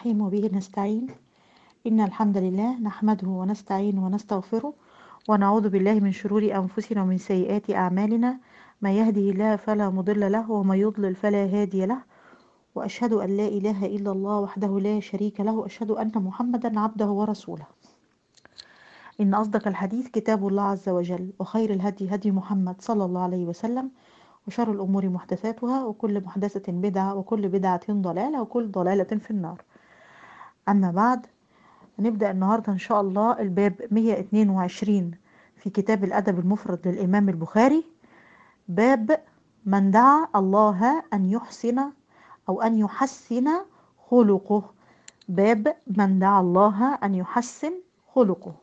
الرحيم وبه نستعين إن الحمد لله نحمده ونستعينه ونستغفره ونعوذ بالله من شرور أنفسنا ومن سيئات أعمالنا ما يهده الله فلا مضل له وما يضلل فلا هادي له وأشهد أن لا إله إلا الله وحده لا شريك له وأشهد أن محمدا عبده ورسوله إن أصدق الحديث كتاب الله عز وجل وخير الهدي هدي محمد صلى الله عليه وسلم وشر الأمور محدثاتها وكل محدثة بدعة وكل بدعة ضلالة وكل ضلالة في النار أما بعد نبدأ النهاردة إن شاء الله الباب 122 في كتاب الأدب المفرد للإمام البخاري باب من دعا الله أن يحسن أو أن يحسن خلقه باب من دعا الله أن يحسن خلقه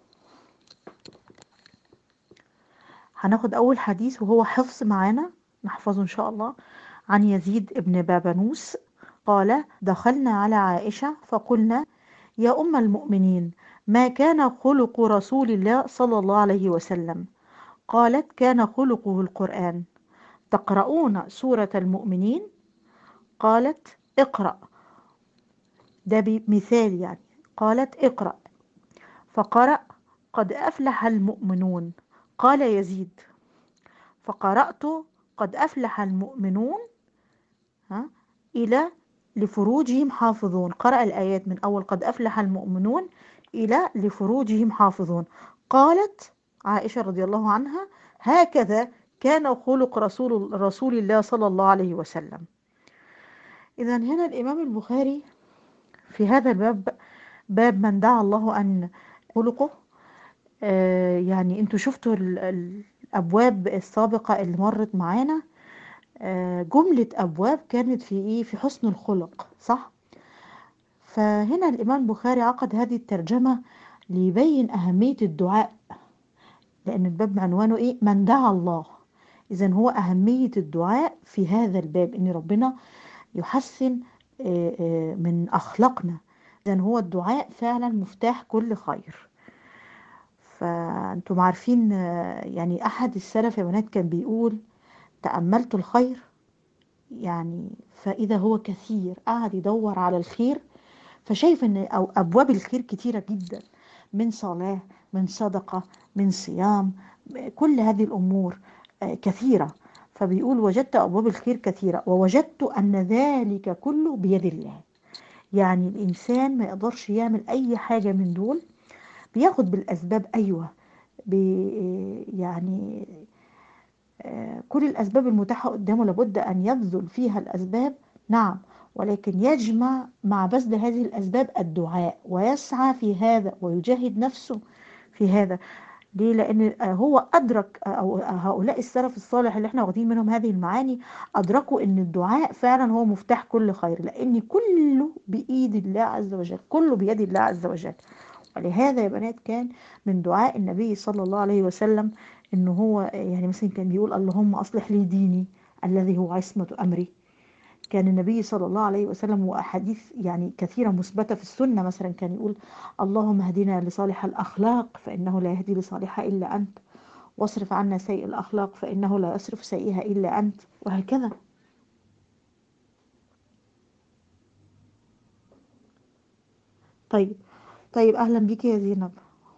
هناخد أول حديث وهو حفظ معانا نحفظه إن شاء الله عن يزيد ابن بابنوس قال دخلنا على عائشة فقلنا يا أم المؤمنين ما كان خلق رسول الله صلى الله عليه وسلم قالت كان خلقه القرآن تقرؤون سورة المؤمنين قالت اقرأ ده بمثال يعني قالت اقرأ فقرأ قد أفلح المؤمنون قال يزيد فقرأت قد أفلح المؤمنون ها إلى لفروجهم حافظون قرأ الآيات من أول قد أفلح المؤمنون إلى لفروجهم حافظون قالت عائشة رضي الله عنها هكذا كان خلق رسول رسول الله صلى الله عليه وسلم إذا هنا الإمام البخاري في هذا الباب باب من دعا الله أن خلقه آه يعني انتوا شفتوا الأبواب السابقة اللي مرت معانا آه جملة أبواب كانت في إيه في حسن الخلق صح فهنا الإمام البخاري عقد هذه الترجمة ليبين أهمية الدعاء لأن الباب عنوانه إيه من دعا الله إذا هو أهمية الدعاء في هذا الباب إن ربنا يحسن من أخلاقنا إذا هو الدعاء فعلا مفتاح كل خير فأنتم عارفين يعني أحد السلف يا بنات كان بيقول تأملت الخير يعني فإذا هو كثير قاعد يدور على الخير فشايف ان أو ابواب الخير كتيره جدا من صلاه من صدقه من صيام كل هذه الامور كثيره فبيقول وجدت ابواب الخير كثيره ووجدت ان ذلك كله بيد الله يعني الانسان ما يقدرش يعمل اي حاجه من دول بياخد بالاسباب ايوه بي يعني كل الاسباب المتاحه قدامه لابد ان يبذل فيها الاسباب نعم ولكن يجمع مع بذل هذه الأسباب الدعاء ويسعى في هذا ويجاهد نفسه في هذا ليه لأن هو أدرك أو هؤلاء السلف الصالح اللي احنا واخدين منهم هذه المعاني أدركوا أن الدعاء فعلا هو مفتاح كل خير لأن كله بإيد الله عز وجل كله بيد الله عز وجل ولهذا يا بنات كان من دعاء النبي صلى الله عليه وسلم أنه هو يعني مثلا كان بيقول اللهم أصلح لي ديني الذي هو عصمة أمري كان النبي صلى الله عليه وسلم وأحاديث يعني كثيرة مثبتة في السنة مثلا كان يقول اللهم اهدنا لصالح الأخلاق فإنه لا يهدي لصالحها إلا أنت واصرف عنا سيء الأخلاق فإنه لا يصرف سيئها إلا أنت وهكذا طيب طيب أهلا بك يا زينب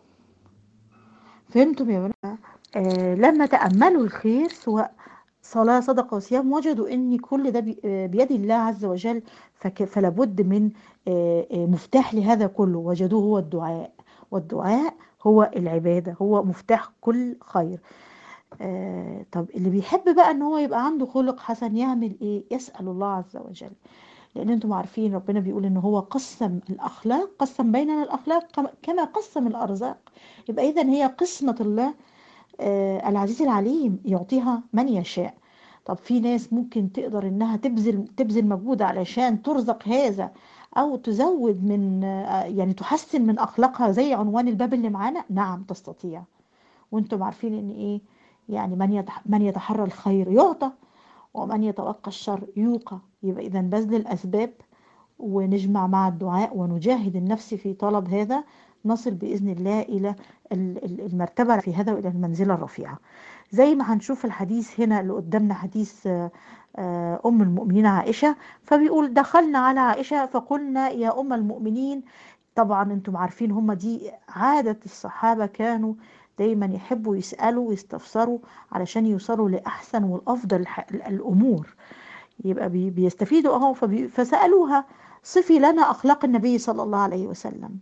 فهمتم يا بنات آه لما تأملوا الخير سواء صلاة صدقة وصيام وجدوا ان كل ده بيد الله عز وجل فلا بد من مفتاح لهذا كله وجدوه هو الدعاء والدعاء هو العبادة هو مفتاح كل خير طب اللي بيحب بقى ان هو يبقى عنده خلق حسن يعمل ايه يسأل الله عز وجل لان انتم عارفين ربنا بيقول ان هو قسم الاخلاق قسم بيننا الاخلاق كما قسم الارزاق يبقى اذا هي قسمة الله العزيز العليم يعطيها من يشاء طب في ناس ممكن تقدر انها تبذل تبذل مجهود علشان ترزق هذا او تزود من يعني تحسن من اخلاقها زي عنوان الباب اللي معانا نعم تستطيع وانتم عارفين ان ايه يعني من من يتحرى الخير يعطى ومن يتوقى الشر يوقى يبقى اذا بذل الاسباب ونجمع مع الدعاء ونجاهد النفس في طلب هذا نصل بإذن الله إلى المرتبة في هذا وإلى المنزلة الرفيعة زي ما هنشوف في الحديث هنا اللي قدامنا حديث آه، آه، أم المؤمنين عائشة فبيقول دخلنا على عائشة فقلنا يا أم المؤمنين طبعا انتم عارفين هم دي عادة الصحابة كانوا دايما يحبوا يسألوا ويستفسروا علشان يوصلوا لأحسن والأفضل الح- الأمور يبقى بي- بيستفيدوا اهو فبي- فسألوها صفي لنا أخلاق النبي صلى الله عليه وسلم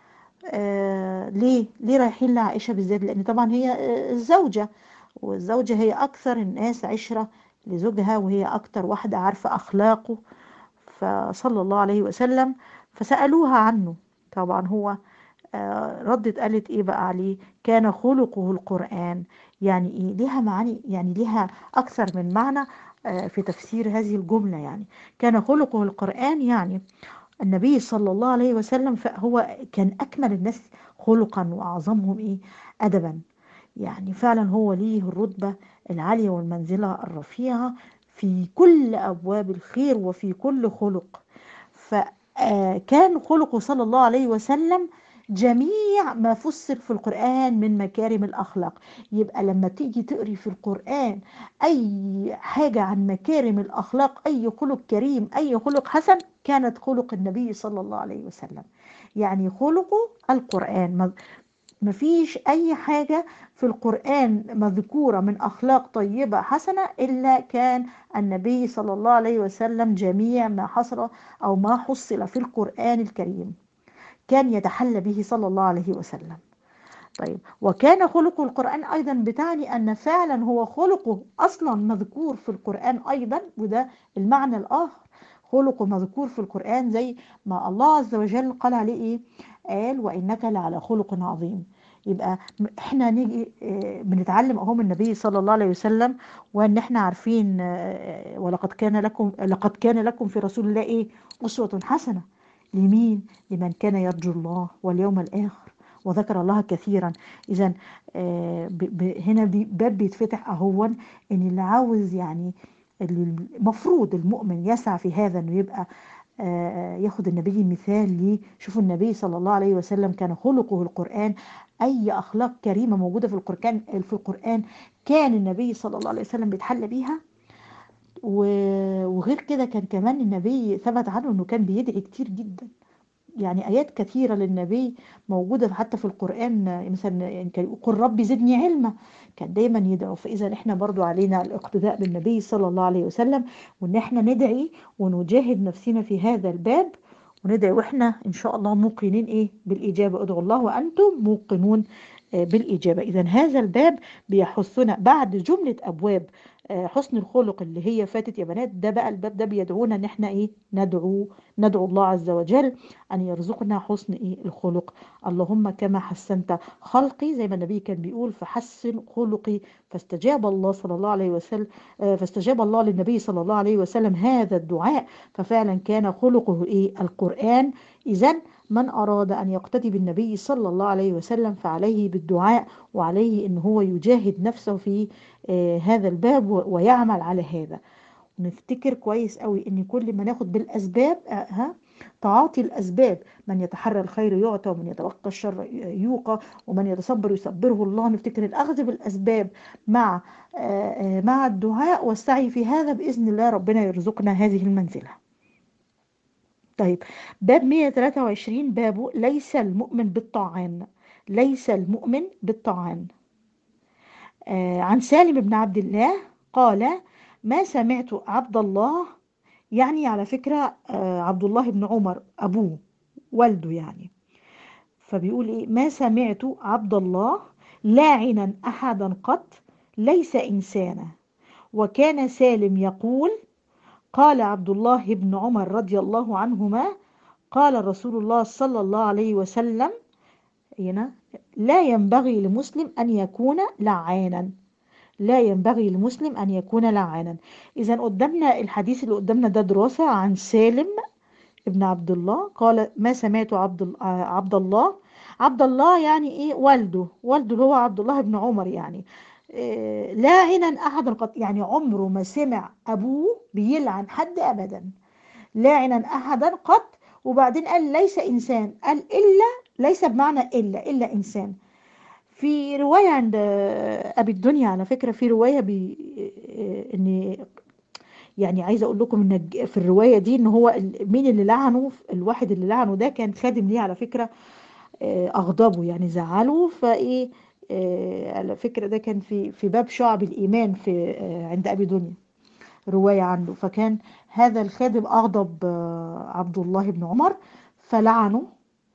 آه ليه ليه رايحين لعائشة بالذات لأن طبعا هي آه، الزوجة والزوجة هي أكثر الناس عشرة لزوجها وهي أكثر واحدة عارفة أخلاقه فصلى الله عليه وسلم فسألوها عنه طبعا هو آه، ردت قالت ايه بقى عليه كان خلقه القرآن يعني ايه ليها معاني يعني ليها اكثر من معنى آه، في تفسير هذه الجملة يعني كان خلقه القرآن يعني النبي صلى الله عليه وسلم فهو كان اكمل الناس خلقا واعظمهم ايه ادبا يعني فعلا هو ليه الرتبة العالية والمنزلة الرفيعة في كل أبواب الخير وفي كل خلق فكان خلقه صلى الله عليه وسلم جميع ما فسر في القرآن من مكارم الأخلاق يبقى لما تيجي تقري في القرآن أي حاجة عن مكارم الأخلاق أي خلق كريم أي خلق حسن كانت خلق النبي صلى الله عليه وسلم يعني خلقه القرآن ما- مفيش أي حاجة في القرآن مذكورة من أخلاق طيبة حسنة إلا كان النبي صلى الله عليه وسلم جميع ما حصل أو ما حصل في القرآن الكريم كان يتحلى به صلى الله عليه وسلم طيب وكان خلق القرآن أيضا بتعني أن فعلا هو خلقه أصلا مذكور في القرآن أيضا وده المعنى الآخر خلقه مذكور في القرآن زي ما الله عز وجل قال عليه إيه قال وإنك لعلى خلق عظيم يبقى م- احنا نيجي آه، بنتعلم اهو من النبي صلى الله عليه وسلم وان احنا عارفين آه، ولقد كان لكم لقد كان لكم في رسول الله ايه اسوة حسنة لمين لمن كان يرجو الله واليوم الآخر وذكر الله كثيرا إذا هنا بي- باب بيتفتح أهون إن اللي عاوز يعني اللي المفروض المؤمن يسعى في هذا إنه يبقى آه، ياخد النبي مثال ليه شوفوا النبي صلى الله عليه وسلم كان خلقه القرآن أي أخلاق كريمة موجودة في القرآن في القرآن كان النبي صلى الله عليه وسلم بيتحلى بيها و- وغير كده كان كمان النبي ثبت عنه انه كان بيدعي كتير جدا يعني ايات كثيره للنبي موجوده حتى في القران مثلا يعني كان يقول قل ربي زدني علما كان دايما يدعو فاذا احنا برضو علينا الاقتداء بالنبي صلى الله عليه وسلم وان احنا ندعي ونجاهد نفسنا في هذا الباب وندعي واحنا ان شاء الله موقنين ايه بالاجابه ادعوا الله وانتم موقنون آه، بالاجابه اذا هذا الباب بيحثنا بعد جمله ابواب آه، حسن الخلق اللي هي فاتت يا بنات ده بقى الباب ده بيدعونا ان احنا ايه ندعو ندعو الله عز وجل ان يرزقنا حسن ايه الخلق اللهم كما حسنت خلقي زي ما النبي كان بيقول فحسن خلقي فاستجاب الله صلى الله عليه وسلم آه، فاستجاب الله للنبي صلى الله عليه وسلم هذا الدعاء ففعلا كان خلقه ايه القرآن اذا من أراد أن يقتدي بالنبي صلى الله عليه وسلم فعليه بالدعاء وعليه أن هو يجاهد نفسه في آه، هذا الباب و- ويعمل على هذا ونفتكر كويس قوي ان كل ما ناخد بالاسباب آه، ها تعاطي الاسباب من يتحرى الخير يعطى ومن يتوقى الشر يوقى ومن يتصبر يصبره الله نفتكر الاخذ بالاسباب مع آه، آه، مع الدعاء والسعي في هذا باذن الله ربنا يرزقنا هذه المنزله طيب باب 123 بابه ليس المؤمن بالطاعان ليس المؤمن بالطاعان آه، عن سالم بن عبد الله قال ما سمعت عبد الله يعني على فكرة آه، عبد الله بن عمر أبوه والده يعني فبيقول إيه ما سمعت عبد الله لاعنا أحدا قط ليس إنسانا وكان سالم يقول قال عبد الله بن عمر رضي الله عنهما قال رسول الله صلى الله عليه وسلم هنا لا ينبغي لمسلم أن يكون لعانا لا ينبغي لمسلم أن يكون لعانا إذا قدامنا الحديث اللي قدامنا ده دراسة عن سالم ابن عبد الله قال ما سمعت عبد ال- آه، عبد الله عبد الله يعني ايه والده والده اللي هو عبد الله بن عمر يعني إيه لاعنا احدا قط يعني عمره ما سمع ابوه بيلعن حد ابدا لاعنا احدا قط وبعدين قال ليس انسان قال الا ليس بمعنى الا الا انسان في رواية عند آه، أبي الدنيا على فكرة في رواية بي آه، إن يعني عايزة أقول لكم إن الج- في الرواية دي إن هو ال- مين اللي لعنه الواحد اللي لعنه ده كان خادم ليه على فكرة آه، أغضبه يعني زعله فإيه آه، على فكرة ده كان في في باب شعب الإيمان في آه، عند أبي دنيا رواية عنه فكان هذا الخادم أغضب آه، عبد الله بن عمر فلعنه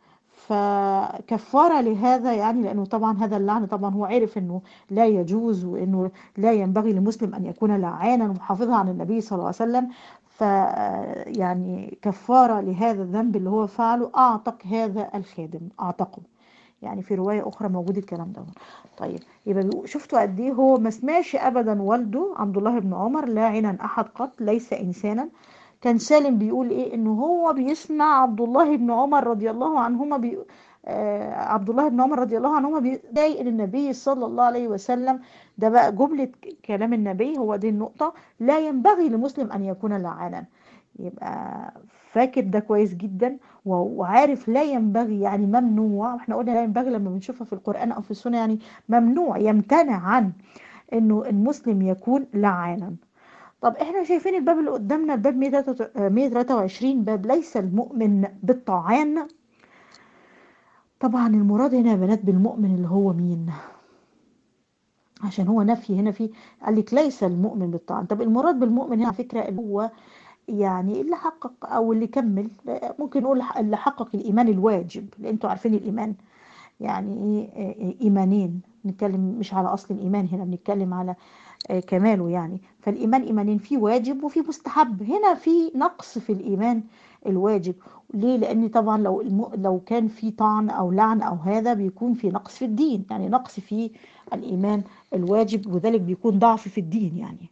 فكفارة لهذا يعني لأنه طبعا هذا اللعن طبعا هو عرف أنه لا يجوز وأنه لا ينبغي لمسلم أن يكون لعانا محافظا عن النبي صلى الله عليه وسلم ف يعني كفارة لهذا الذنب اللي هو فعله أعتق هذا الخادم أعتقه يعني في رواية أخرى موجود الكلام ده طيب يبقى بيقول- شفتوا قد إيه هو ما سمعش أبدا والده عبد الله بن عمر لاعنا أحد قط ليس إنسانا كان سالم بيقول ايه انه هو بيسمع عبد الله بن عمر رضي الله عنهما بي آه عبد الله بن عمر رضي الله عنهما بيضايق النبي صلى الله عليه وسلم ده بقى جملة ك- كلام النبي هو دي النقطة لا ينبغي لمسلم أن يكون لعانا يبقى فاكر ده كويس جدا و- وعارف لا ينبغي يعني ممنوع احنا قلنا لا ينبغي لما بنشوفها في القرآن أو في السنة يعني ممنوع يمتنع عن انه المسلم يكون لعانا طب احنا شايفين الباب اللي قدامنا الباب 123 باب ليس المؤمن بالطعان طبعا المراد هنا يا بنات بالمؤمن اللي هو مين عشان هو نفي هنا في قال لك ليس المؤمن بالطعن طب المراد بالمؤمن هنا على فكرة اللي هو يعني اللي حقق او اللي كمل ممكن نقول اللي حقق الايمان الواجب لان انتوا عارفين الايمان يعني ايه إيه- ايمانين نتكلم مش على اصل الايمان هنا بنتكلم على آه، كماله يعني فالايمان ايمانين في واجب وفي مستحب هنا في نقص في الايمان الواجب ليه لان طبعا لو الم... لو كان في طعن او لعن او هذا بيكون في نقص في الدين يعني نقص في الايمان الواجب وذلك بيكون ضعف في الدين يعني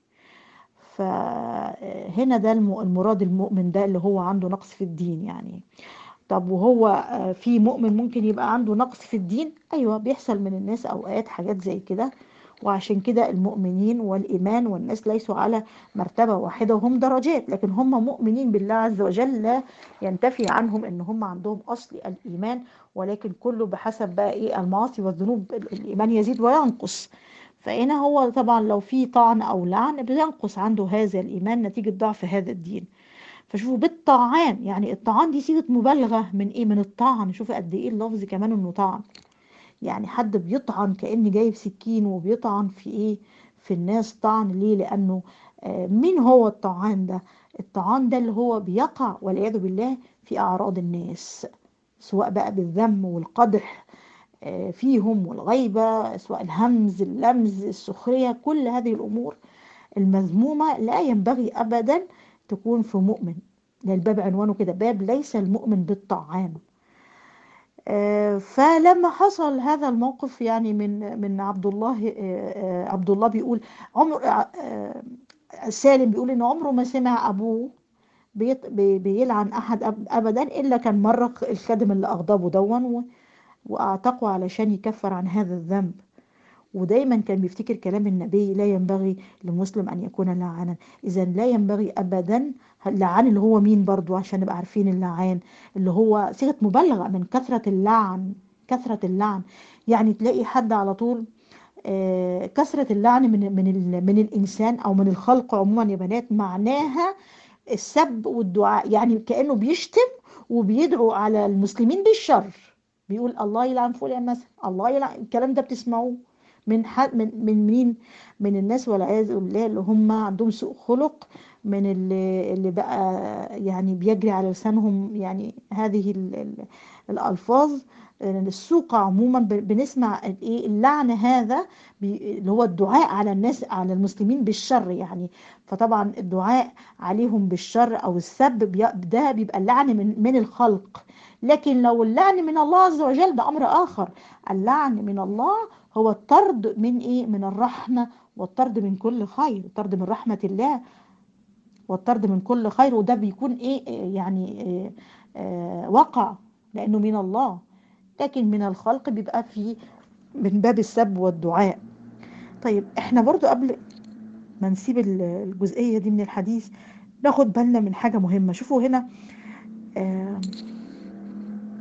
فهنا ده الم- المراد المؤمن ده اللي هو عنده نقص في الدين يعني طب وهو آه، في مؤمن ممكن يبقى عنده نقص في الدين ايوه بيحصل من الناس اوقات حاجات زي كده وعشان كده المؤمنين والإيمان والناس ليسوا على مرتبة واحدة وهم درجات لكن هم مؤمنين بالله عز وجل لا ينتفي عنهم ان هم عندهم أصل الإيمان ولكن كله بحسب بقى ايه المعاصي والذنوب ال- الإيمان يزيد وينقص فهنا هو طبعا لو في طعن أو لعن بينقص عنده هذا الإيمان نتيجة ضعف هذا الدين فشوفوا بالطعان يعني الطعان دي صيغة مبالغة من ايه من الطعن شوفوا قد ايه اللفظ كمان انه طعن يعني حد بيطعن كأن جايب سكين وبيطعن في ايه في الناس طعن ليه لأنه آه، مين هو الطعان ده الطعان ده اللي هو بيقع والعياذ بالله في أعراض الناس سواء بقى بالذم والقدح آه، فيهم والغيبة سواء الهمز اللمز السخرية كل هذه الأمور المذمومة لا ينبغي أبدا تكون في مؤمن ده الباب عنوانه كده باب ليس المؤمن بالطعام آه، فلما حصل هذا الموقف يعني من من عبد الله آه، آه، عبد الله بيقول عمر آه، آه، سالم بيقول ان عمره ما سمع ابوه بيط- بي- بيلعن احد أب- ابدا الا كان مره الخادم اللي اغضبه دون و- واعتقه علشان يكفر عن هذا الذنب ودايما كان بيفتكر كلام النبي لا ينبغي لمسلم ان يكون لعانا اذا لا ينبغي ابدا اللعان اللي هو مين برضو عشان نبقى عارفين اللعان اللي هو صيغه مبالغه من كثره اللعن كثره اللعن يعني تلاقي حد على طول آه، كثرة اللعن من من ال- من الإنسان أو من الخلق عموما يا بنات معناها السب والدعاء يعني كأنه بيشتم وبيدعو على المسلمين بالشر بيقول الله يلعن فلان مثلا الله يلعن الكلام ده بتسمعوه من حد من من مين من الناس والعياذ بالله اللي هم عندهم سوء خلق من اللي اللي بقى يعني بيجري على لسانهم يعني هذه ال- ال- الألفاظ السوق عموما ب- بنسمع الايه اللعن هذا بي- اللي هو الدعاء على الناس على المسلمين بالشر يعني فطبعا الدعاء عليهم بالشر او السب بي- ده بيبقى اللعن من من الخلق لكن لو اللعن من الله عز وجل ده امر اخر اللعن من الله هو الطرد من ايه من الرحمه والطرد من كل خير الطرد من رحمه الله والطرد من كل خير وده بيكون ايه إيه يعني إيه آه وقع لانه من الله لكن من الخلق بيبقى في من باب السب والدعاء طيب احنا برضو قبل ما نسيب ال- الجزئية دي من الحديث ناخد بالنا من حاجة مهمة شوفوا هنا آه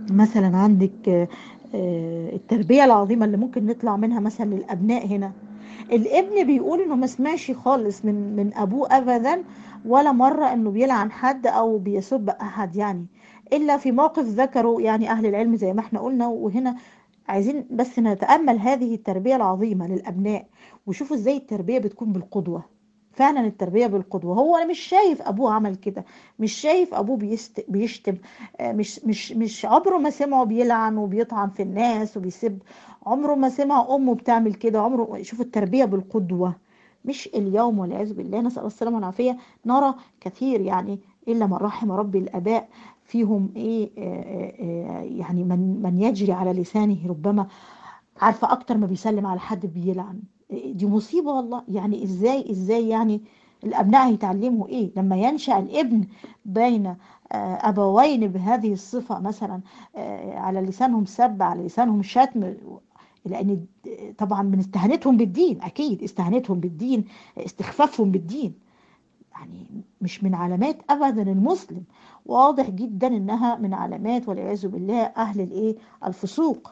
مثلا عندك آه، آه، التربية العظيمة اللي ممكن نطلع منها مثلا للأبناء هنا الابن بيقول انه ما سمعش خالص من من ابوه ابدا ولا مرة انه بيلعن حد او بيسب احد يعني الا في موقف ذكره يعني اهل العلم زي ما احنا قلنا وهنا عايزين بس نتأمل هذه التربية العظيمة للأبناء وشوفوا ازاي التربية بتكون بالقدوة فعلا التربية بالقدوة هو أنا مش شايف أبوه عمل كده مش شايف أبوه بيست... بيشتم آه، مش مش مش عمره ما سمعه بيلعن وبيطعن في الناس وبيسب عمره ما سمع أمه بتعمل كده عمره شوفوا التربية بالقدوة مش اليوم والعياذ بالله نسأل الله السلامة والعافية نرى كثير يعني إلا من رحم ربي الآباء فيهم إيه آه، آه، آه، يعني من من يجري على لسانه ربما عارفة أكتر ما بيسلم على حد بيلعن دي مصيبة والله يعني إزاي إزاي يعني الأبناء هيتعلموا إيه لما ينشأ الابن بين آه، أبوين بهذه الصفة مثلا آه، على لسانهم سب على لسانهم شتم لأن طبعا من استهانتهم بالدين أكيد استهانتهم بالدين استخفافهم بالدين يعني مش من علامات أبدا المسلم واضح جدا إنها من علامات والعياذ بالله أهل الإيه الفسوق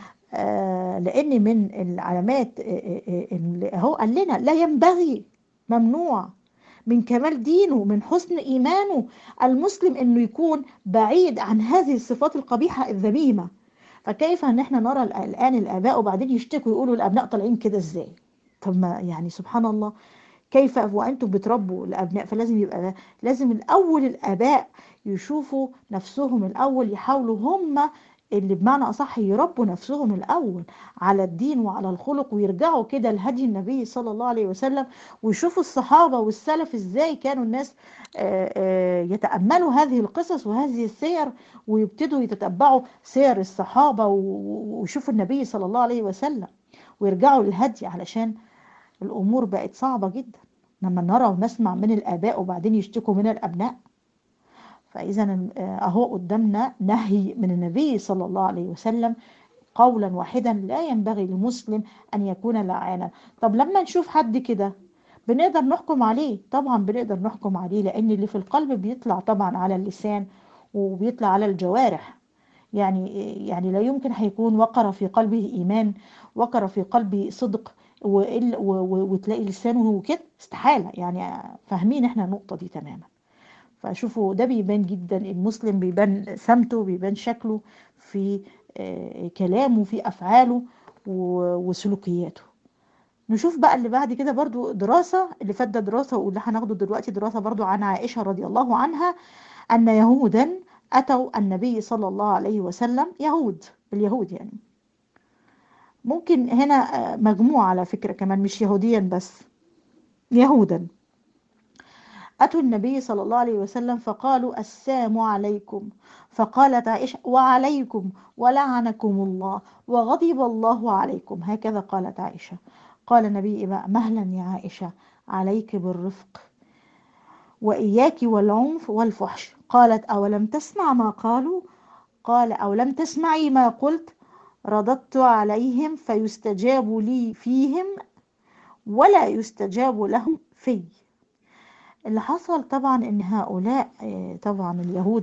آه، لان من العلامات آه، آه، اللي هو قال لنا لا ينبغي ممنوع من كمال دينه من حسن ايمانه المسلم انه يكون بعيد عن هذه الصفات القبيحه الذميمه فكيف ان احنا نرى الان الاباء وبعدين يشتكوا يقولوا الابناء طالعين كده ازاي طب ما يعني سبحان الله كيف وانتم بتربوا الابناء فلازم يبقى لازم الاول الاباء يشوفوا نفسهم الاول يحاولوا هم اللي بمعنى أصح يربوا نفسهم الأول على الدين وعلى الخلق ويرجعوا كده لهدي النبي صلى الله عليه وسلم ويشوفوا الصحابة والسلف إزاي كانوا الناس آه، آه، يتأملوا هذه القصص وهذه السير ويبتدوا يتتبعوا سير الصحابة ويشوفوا النبي صلى الله عليه وسلم ويرجعوا للهدي علشان الأمور بقت صعبة جدا لما نرى ونسمع من الآباء وبعدين يشتكوا من الأبناء فإذا أهو قدامنا نهي من النبي صلى الله عليه وسلم قولا واحدا لا ينبغي لمسلم أن يكون لعانا طب لما نشوف حد كده بنقدر نحكم عليه طبعا بنقدر نحكم عليه لأن اللي في القلب بيطلع طبعا على اللسان وبيطلع على الجوارح يعني يعني لا يمكن هيكون وقر في قلبه إيمان وقر في قلبه صدق وتلاقي لسانه كده استحالة يعني فاهمين احنا النقطة دي تماما فشوفوا ده بيبان جدا المسلم بيبان سمته بيبان شكله في آه، كلامه في أفعاله وسلوكياته نشوف بقى اللي بعد كده برضو دراسة اللي فات ده دراسة واللي هناخده دلوقتي دراسة برضو عن عائشة رضي الله عنها أن يهودا أتوا النبي صلى الله عليه وسلم يهود اليهود يعني ممكن هنا آه، مجموعة على فكرة كمان مش يهوديا بس يهودا أتوا النبي صلى الله عليه وسلم فقالوا السلام عليكم فقالت عائشة وعليكم ولعنكم الله وغضب الله عليكم هكذا قالت عائشة قال النبي مهلا يا عائشة عليك بالرفق وإياك والعنف والفحش قالت أولم تسمع ما قالوا قال أو لم تسمعي ما قلت رددت عليهم فيستجاب لي فيهم ولا يستجاب لهم في اللي حصل طبعا ان هؤلاء آه، طبعا اليهود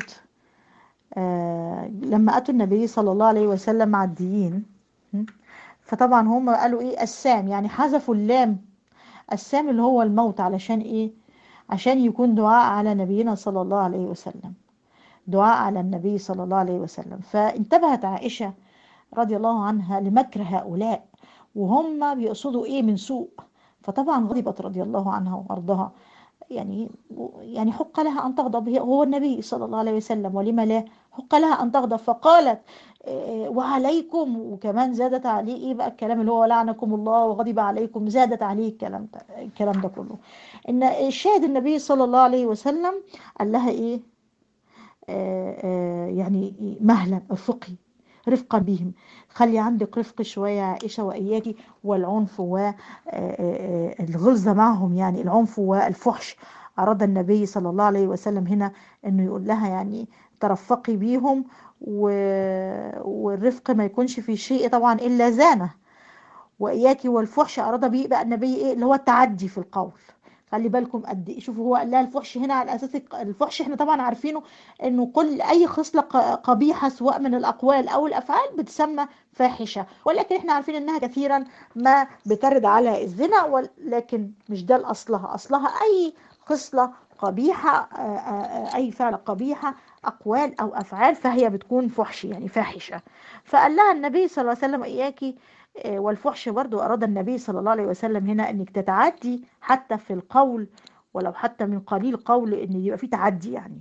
آه، لما اتوا النبي صلى الله عليه وسلم معديين فطبعا هم قالوا ايه السام يعني حذفوا اللام السام اللي هو الموت علشان ايه عشان يكون دعاء على نبينا صلى الله عليه وسلم دعاء على النبي صلى الله عليه وسلم فانتبهت عائشة رضي الله عنها لمكر هؤلاء وهم بيقصدوا ايه من سوء فطبعا غضبت رضي الله عنها وارضها يعني يعني حق لها أن تغضب هو النبي صلى الله عليه وسلم ولما لا حق لها أن تغضب فقالت آه، وعليكم وكمان زادت عليه ايه بقى الكلام اللي هو لعنكم الله وغضب عليكم زادت عليه الكلام ده الكلام ده كله ان الشاهد النبي صلى الله عليه وسلم قال لها ايه آه آه يعني مهلا ارفقي رفقا بهم خلي عندك رفق شوية عائشة وإياكي والعنف والغلظة معهم يعني العنف والفحش أراد النبي صلى الله عليه وسلم هنا أنه يقول لها يعني ترفقي بيهم والرفق ما يكونش في شيء طبعا إلا زانه وإياكي والفحش أراد به بقى النبي إيه اللي هو التعدي في القول خلي بالكم قد ايه شوفوا هو قال لها الفحش هنا على اساس الفحش احنا طبعا عارفينه انه كل اي خصله قبيحه سواء من الاقوال او الافعال بتسمى فاحشه ولكن احنا عارفين انها كثيرا ما بترد على الزنا ولكن مش ده الاصلها اصلها اي خصله قبيحه اي فعل قبيحه اقوال او افعال فهي بتكون فحش يعني فاحشه فقال لها النبي صلى الله عليه وسلم اياكي والفحش برضو أراد النبي صلى الله عليه وسلم هنا أنك تتعدي حتى في القول ولو حتى من قليل قول أن يبقى في تعدي يعني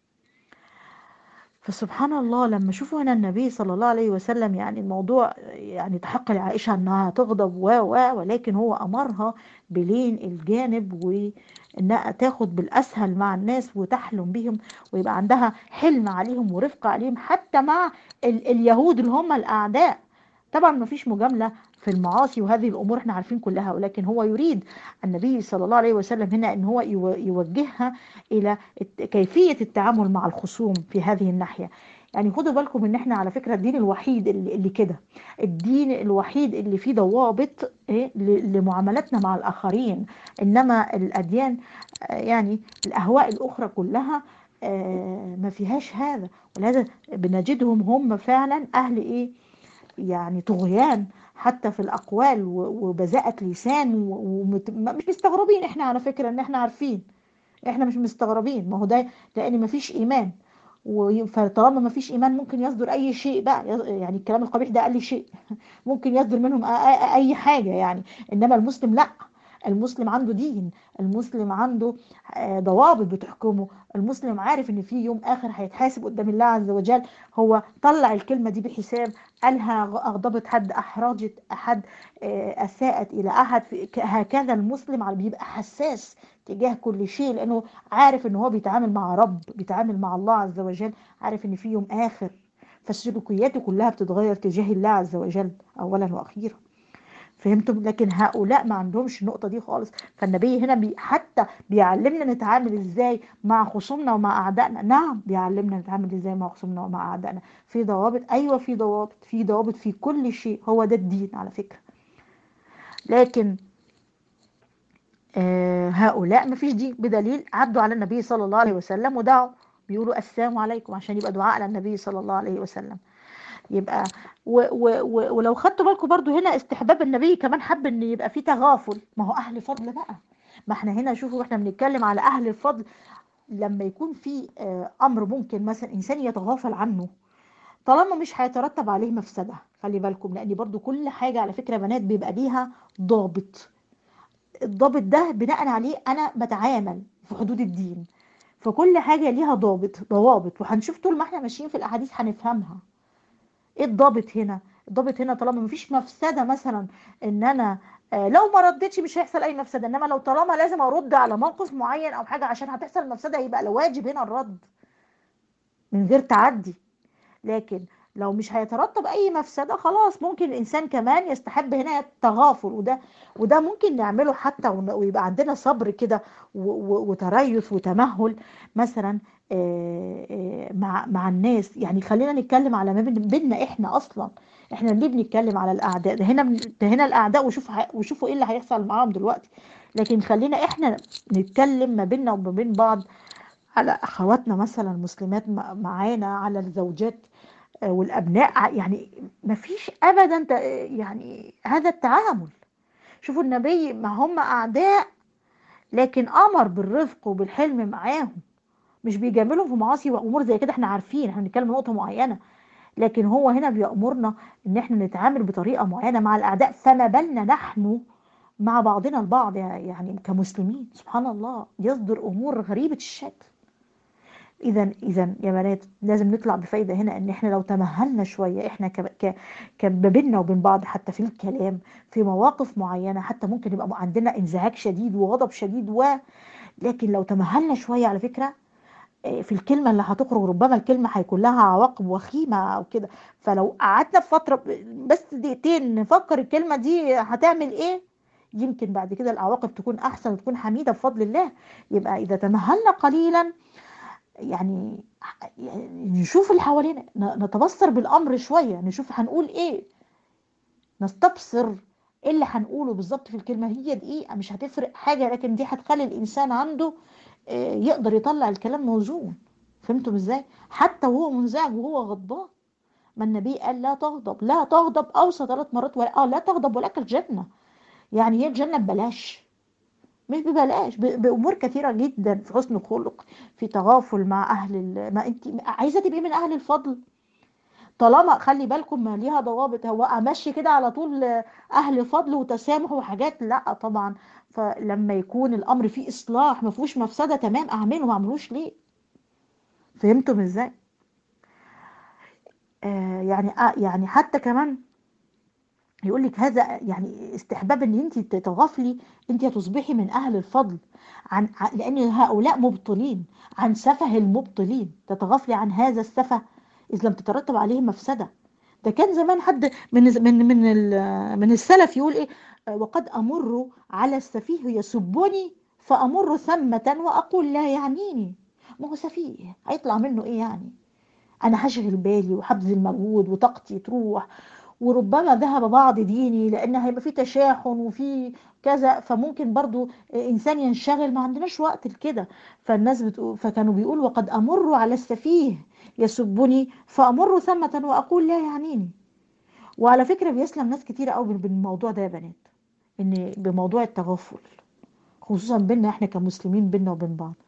فسبحان الله لما شوفوا هنا النبي صلى الله عليه وسلم يعني الموضوع يعني تحق لعائشة أنها تغضب و و ولكن هو أمرها بلين الجانب وإنها تاخد بالأسهل مع الناس وتحلم بهم ويبقى عندها حلم عليهم ورفق عليهم حتى مع ال اليهود اللي هم الأعداء طبعا ما فيش مجاملة في المعاصي وهذه الأمور احنا عارفين كلها ولكن هو يريد النبي صلى الله عليه وسلم هنا ان هو يوجهها إلى كيفية التعامل مع الخصوم في هذه الناحية يعني خدوا بالكم ان احنا على فكرة الدين الوحيد اللي, اللي كده الدين الوحيد اللي فيه ضوابط إيه لمعاملتنا مع الآخرين إنما الأديان يعني الأهواء الأخرى كلها ما فيهاش هذا ولهذا بنجدهم هم فعلا أهل إيه يعني طغيان حتى في الأقوال وبذاءة لسان ومش مستغربين احنا على فكرة ان احنا عارفين احنا مش مستغربين ما هو ده لان ما فيش ايمان فطالما ما فيش ايمان ممكن يصدر اي شيء بقى يعني الكلام القبيح ده اقل شيء ممكن يصدر منهم اي حاجة يعني انما المسلم لا المسلم عنده دين المسلم عنده ضوابط بتحكمه المسلم عارف ان في يوم اخر هيتحاسب قدام الله عز وجل هو طلع الكلمة دي بحساب قالها اغضبت حد احرجت احد اساءت الى احد هكذا المسلم بيبقى حساس تجاه كل شيء لانه عارف ان هو بيتعامل مع رب بيتعامل مع الله عز وجل عارف ان في يوم اخر فسلوكياته كلها بتتغير تجاه الله عز وجل اولا واخيرا فهمتم لكن هؤلاء ما عندهمش النقطة دي خالص فالنبي هنا بي حتى بيعلمنا نتعامل ازاي مع خصومنا ومع اعدائنا نعم بيعلمنا نتعامل ازاي مع خصومنا ومع اعدائنا في ضوابط ايوه في ضوابط في ضوابط في كل شيء هو ده الدين على فكرة لكن آه هؤلاء ما فيش دين بدليل عدوا على النبي صلى الله عليه وسلم ودعوا بيقولوا السلام عليكم عشان يبقى دعاء على النبي صلى الله عليه وسلم يبقى و و و ولو خدتوا بالكم برضو هنا استحباب النبي كمان حب ان يبقى في تغافل ما هو اهل فضل بقى ما احنا هنا شوفوا احنا بنتكلم على اهل الفضل لما يكون في امر ممكن مثلا انسان يتغافل عنه طالما مش هيترتب عليه مفسده خلي بالكم لان برضو كل حاجه على فكره بنات بيبقى ليها ضابط الضابط ده بناء عليه انا بتعامل في حدود الدين فكل حاجه ليها ضابط ضوابط وهنشوف طول ما احنا ماشيين في الاحاديث هنفهمها ايه الضابط هنا الضابط هنا طالما مفيش مفسده مثلا ان انا آه لو ما ردتش مش هيحصل اي مفسده انما لو طالما لازم ارد على موقف معين او حاجه عشان هتحصل مفسده يبقى الواجب هنا الرد من غير تعدي لكن لو مش هيترتب اي مفسده خلاص ممكن الانسان كمان يستحب هنا التغافل وده وده ممكن نعمله حتى ويبقى عندنا صبر كده وتريث وتمهل مثلا مع مع الناس يعني خلينا نتكلم على ما بيننا احنا اصلا احنا ليه بنتكلم على الاعداء ده هنا ده هنا الاعداء وشوفوا وشوفوا ايه اللي هيحصل معاهم دلوقتي لكن خلينا احنا نتكلم ما بيننا وما بين بعض على اخواتنا مثلا المسلمات معانا على الزوجات والابناء يعني ما فيش ابدا يعني هذا التعامل شوفوا النبي ما هم اعداء لكن امر بالرفق وبالحلم معاهم مش بيجاملهم في معاصي وامور زي كده احنا عارفين احنا بنتكلم نقطه معينه لكن هو هنا بيامرنا ان احنا نتعامل بطريقه معينه مع الاعداء فما بالنا نحن مع بعضنا البعض يعني كمسلمين سبحان الله يصدر امور غريبه الشكل اذا اذا يا بنات لازم نطلع بفايده هنا ان احنا لو تمهلنا شويه احنا ك ك ما بيننا وبين بعض حتى في الكلام في مواقف معينه حتى ممكن يبقى عندنا انزعاج شديد وغضب شديد و لكن لو تمهلنا شويه على فكره في الكلمه اللي هتخرج ربما الكلمه هيكون لها عواقب وخيمه او كده فلو قعدنا في فتره بس دقيقتين نفكر الكلمه دي هتعمل ايه يمكن بعد كده العواقب تكون احسن وتكون حميده بفضل الله يبقى اذا تمهلنا قليلا يعني نشوف اللي حوالينا نتبصر بالامر شويه نشوف هنقول ايه نستبصر ايه اللي هنقوله بالظبط في الكلمه هي دقيقه مش هتفرق حاجه لكن دي هتخلي الانسان عنده آه، يقدر يطلع الكلام موزون فهمتم ازاي حتى وهو منزعج وهو غضبان ما النبي قال لا تغضب لا تغضب اوصى ثلاث مرات ولا اه لا تغضب ولك الجنه يعني هي الجنه ببلاش مش ببلاش ب- بامور كثيره جدا في حسن خلق في تغافل مع اهل ال... ما انت عايزه تبقي من اهل الفضل طالما خلي بالكم ما ليها ضوابط هو امشي كده على طول اهل فضل وتسامح وحاجات لا طبعا فلما يكون الامر فيه اصلاح ما فيهوش مفسده تمام اعمله ما اعملوش ليه فهمتم ازاي آه يعني آه يعني حتى كمان يقول لك هذا يعني استحباب ان انت تتغافلي انت تصبحي من اهل الفضل عن عن- لان هؤلاء مبطلين عن سفه المبطلين تتغافلي عن هذا السفه اذ لم تترتب عليه مفسده ده كان زمان حد من من من ال- من السلف يقول ايه آه، وقد امر على السفيه يسبني فامر ثمة واقول لا يعنيني ما هو سفيه هيطلع منه ايه يعني انا هشغل بالي وهبذل مجهود وطاقتي تروح وربما ذهب بعض ديني لان هيبقى في تشاحن وفي كذا فممكن برضو انسان ينشغل ما عندناش وقت لكده فالناس بتقول فكانوا بيقولوا وقد امر على السفيه يسبني فامر ثمة واقول لا يعنيني وعلى فكرة بيسلم ناس كتيرة قوي بالموضوع ده يا بنات ان بموضوع التغفل خصوصا بينا احنا كمسلمين بينا وبين بعض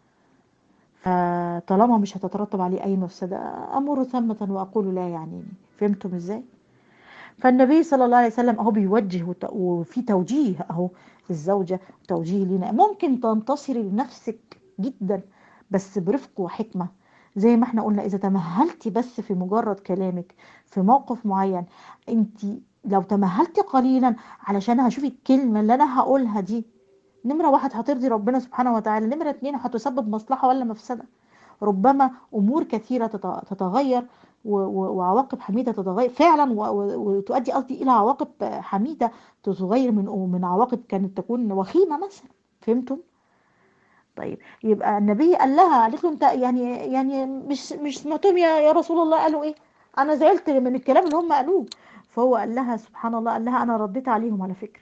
فطالما مش هتترتب عليه اي مفسدة امر ثمة واقول لا يعنيني فهمتم ازاي فالنبي صلى الله عليه وسلم اهو بيوجه وت- وفي توجيه اهو للزوجة توجيه لنا ممكن تنتصري لنفسك جدا بس برفق وحكمة زي ما احنا قلنا اذا تمهلتي بس في مجرد كلامك في موقف معين انت لو تمهلتي قليلا علشان هشوف الكلمة اللي انا هقولها دي نمرة واحد هترضي ربنا سبحانه وتعالى نمرة اتنين هتسبب مصلحة ولا مفسدة ربما امور كثيرة تت- تتغير و- و- وعواقب حميدة تتغير فعلا و- و- وتؤدي قصدي الى عواقب حميدة تتغير من من عواقب كانت تكون وخيمة مثلا فهمتم طيب يبقى النبي قال لها قالت له انت يعني يعني مش مش سمعتهم يا يا رسول الله قالوا ايه انا زعلت من الكلام اللي هم قالوه فهو قال لها سبحان الله قال لها انا رديت عليهم على فكرة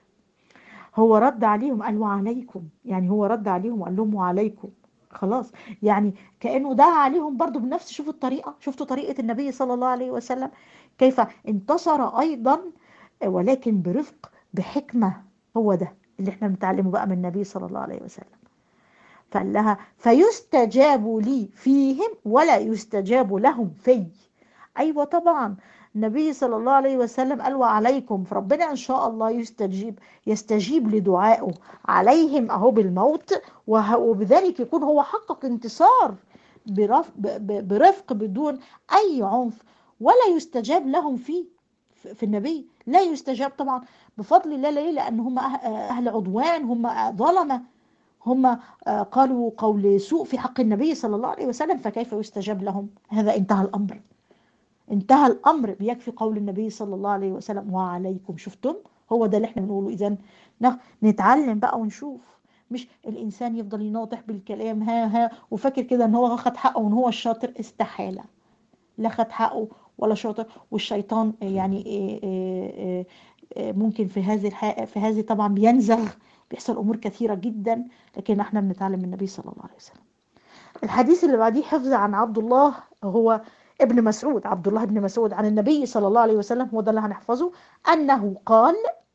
هو رد عليهم قال وعليكم يعني هو رد عليهم وقال لهم وعليكم خلاص يعني كأنه دعا عليهم برضو بنفس شوفوا الطريقة شفتوا طريقة النبي صلى الله عليه وسلم كيف انتصر أيضا ولكن برفق بحكمة هو ده اللي احنا بنتعلمه بقى من النبي صلى الله عليه وسلم فقال لها فيستجاب لي فيهم ولا يستجاب لهم في ايوه طبعا النبي صلى الله عليه وسلم قال وعليكم فربنا ان شاء الله يستجيب يستجيب لدعائه عليهم اهو بالموت وه- وبذلك يكون هو حقق انتصار برف ب- ب- برفق بدون اي عنف ولا يستجاب لهم فيه في في النبي لا يستجاب طبعا بفضل الله ليه لان هم أه- اهل عدوان هم ظلمه هم آه، قالوا قول سوء في حق النبي صلى الله عليه وسلم فكيف يستجاب لهم هذا انتهى الامر انتهى الامر بيكفي قول النبي صلى الله عليه وسلم وعليكم شفتم هو ده اللي احنا بنقوله اذا نتعلم بقى ونشوف مش الانسان يفضل يناطح بالكلام ها ها وفاكر كده ان هو خد حقه وان هو الشاطر استحاله لا خد حقه ولا شاطر والشيطان يعني إيه إيه إيه إيه ممكن في هذه الح... في هذه طبعا بينزغ بيحصل امور كثيره جدا لكن احنا بنتعلم من النبي صلى الله عليه وسلم الحديث اللي بعديه حفظ عن عبد الله هو ابن مسعود عبد الله بن مسعود عن النبي صلى الله عليه وسلم هو ده اللي هنحفظه انه قال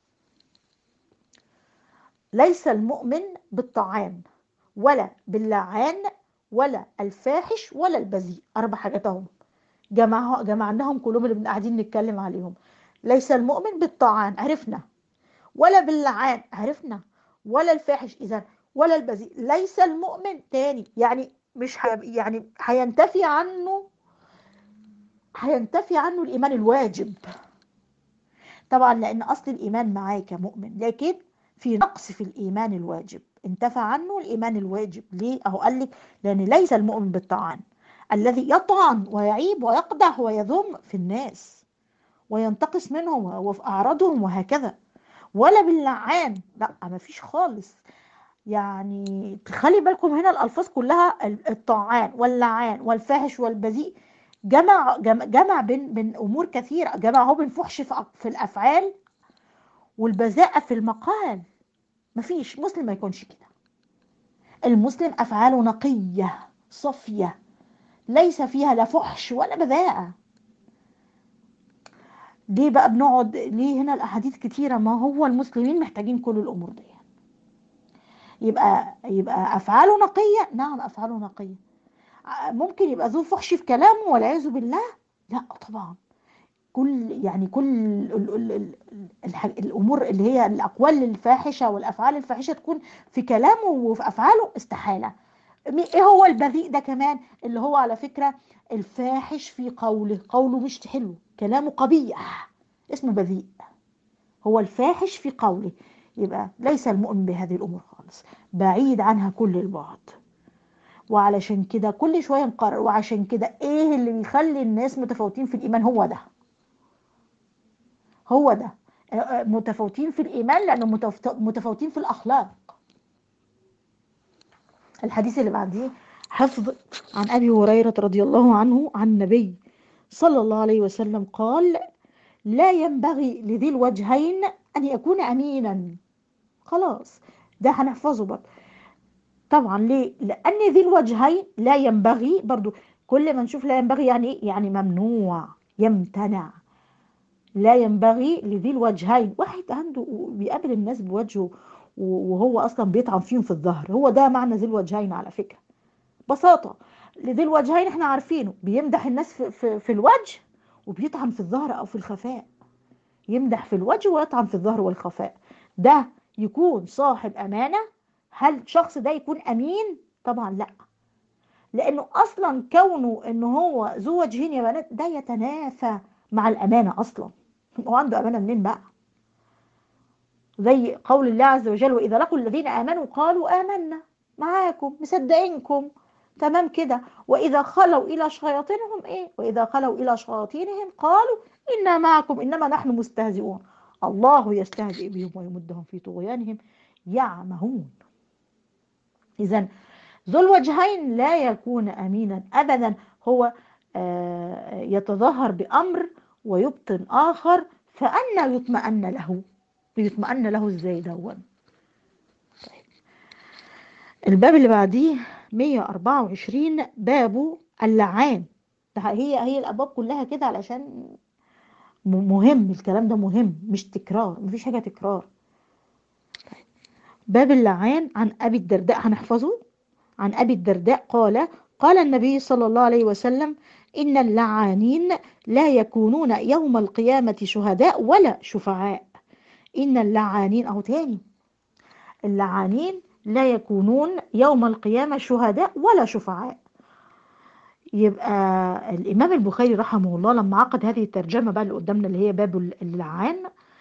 ليس المؤمن بالطعام ولا باللعان ولا الفاحش ولا البذيء اربع حاجات اهم جمعها جمعناهم كلهم اللي قاعدين نتكلم عليهم ليس المؤمن بالطعام عرفنا ولا باللعان عرفنا ولا الفاحش اذا ولا البذيء ليس المؤمن تاني يعني مش ح... يعني هينتفي عنه هينتفي عنه الايمان الواجب طبعا لان اصل الايمان معاه كمؤمن لكن في نقص في الايمان الواجب انتفى عنه الايمان الواجب ليه اهو قال لك لان ليس المؤمن بالطعان الذي يطعن ويعيب ويقدح ويذم في الناس وينتقص منهم وفي اعراضهم وهكذا ولا باللعان لا ما فيش خالص يعني تخلي بالكم هنا الالفاظ كلها الطعان واللعان والفاحش والبذيء جمع جمع, جمع بين بين امور كثيره جمع هو بين فحش في في الافعال والبذاءة في المقال مفيش مسلم ما يكونش كده المسلم أفعاله نقية صفية ليس فيها لا فحش ولا بذاءة ليه بقى بنقعد ليه هنا الأحاديث كتيرة ما هو المسلمين محتاجين كل الأمور دي يبقى يبقى أفعاله نقية نعم أفعاله نقية ممكن يبقى ذو فحش في كلامه والعياذ بالله لا طبعا كل يعني كل ال ال ال ال الامور اللي هي الاقوال الفاحشه والافعال الفاحشه تكون في كلامه وفي افعاله استحاله ايه هو البذيء ده كمان اللي هو على فكره الفاحش في قوله قوله مش حلو كلامه قبيح اسمه بذيء هو الفاحش في قوله يبقى ليس المؤمن بهذه الامور خالص بعيد عنها كل البعد وعلشان كده كل شويه نقرر وعشان كده ايه اللي بيخلي الناس متفاوتين في الايمان هو ده هو ده متفاوتين في الإيمان لأنه متفاوتين في الأخلاق الحديث اللي بعديه حفظ عن أبي هريرة رضي الله عنه عن النبي صلى الله عليه وسلم قال لا ينبغي لذي الوجهين أن يكون أمينا خلاص ده هنحفظه برضه طبعا ليه لأن ذي الوجهين لا ينبغي برضو كل ما نشوف لا ينبغي يعني يعني ممنوع يمتنع لا ينبغي لذي الوجهين واحد عنده بيقابل الناس بوجهه وهو اصلا بيطعن فيهم في الظهر هو ده معنى ذي الوجهين على فكره بساطه لذي الوجهين احنا عارفينه بيمدح الناس في, في, في الوجه وبيطعن في الظهر او في الخفاء يمدح في الوجه ويطعن في الظهر والخفاء ده يكون صاحب امانه هل الشخص ده يكون امين طبعا لا لانه اصلا كونه ان هو ذو وجهين يا بنات ده يتنافى مع الامانه اصلا هو عنده امانه منين بقى زي قول الله عز وجل واذا لقوا الذين امنوا قالوا امنا معاكم مصدقينكم تمام كده واذا خلوا الى شياطينهم ايه واذا خلوا الى شياطينهم قالوا انا معكم انما نحن مستهزئون الله يستهزئ بهم ويمدهم في طغيانهم يعمهون اذا ذو الوجهين لا يكون امينا ابدا هو يتظاهر بامر ويبطن آخر فأنا يطمئن له يطمئن له ازاي دون طيب. الباب اللي بعديه 124 باب اللعان ده هي هي الابواب كلها كده علشان مهم الكلام ده مهم مش تكرار مفيش حاجه تكرار طيب. باب اللعان عن ابي الدرداء هنحفظه عن ابي الدرداء قال قال النبي صلى الله عليه وسلم إن اللعانين لا يكونون يوم القيامة شهداء ولا شفعاء إن اللعانين أو تاني اللعانين لا يكونون يوم القيامة شهداء ولا شفعاء يبقى الإمام البخاري رحمه الله لما عقد هذه الترجمة بقى اللي قدامنا اللي هي باب اللعان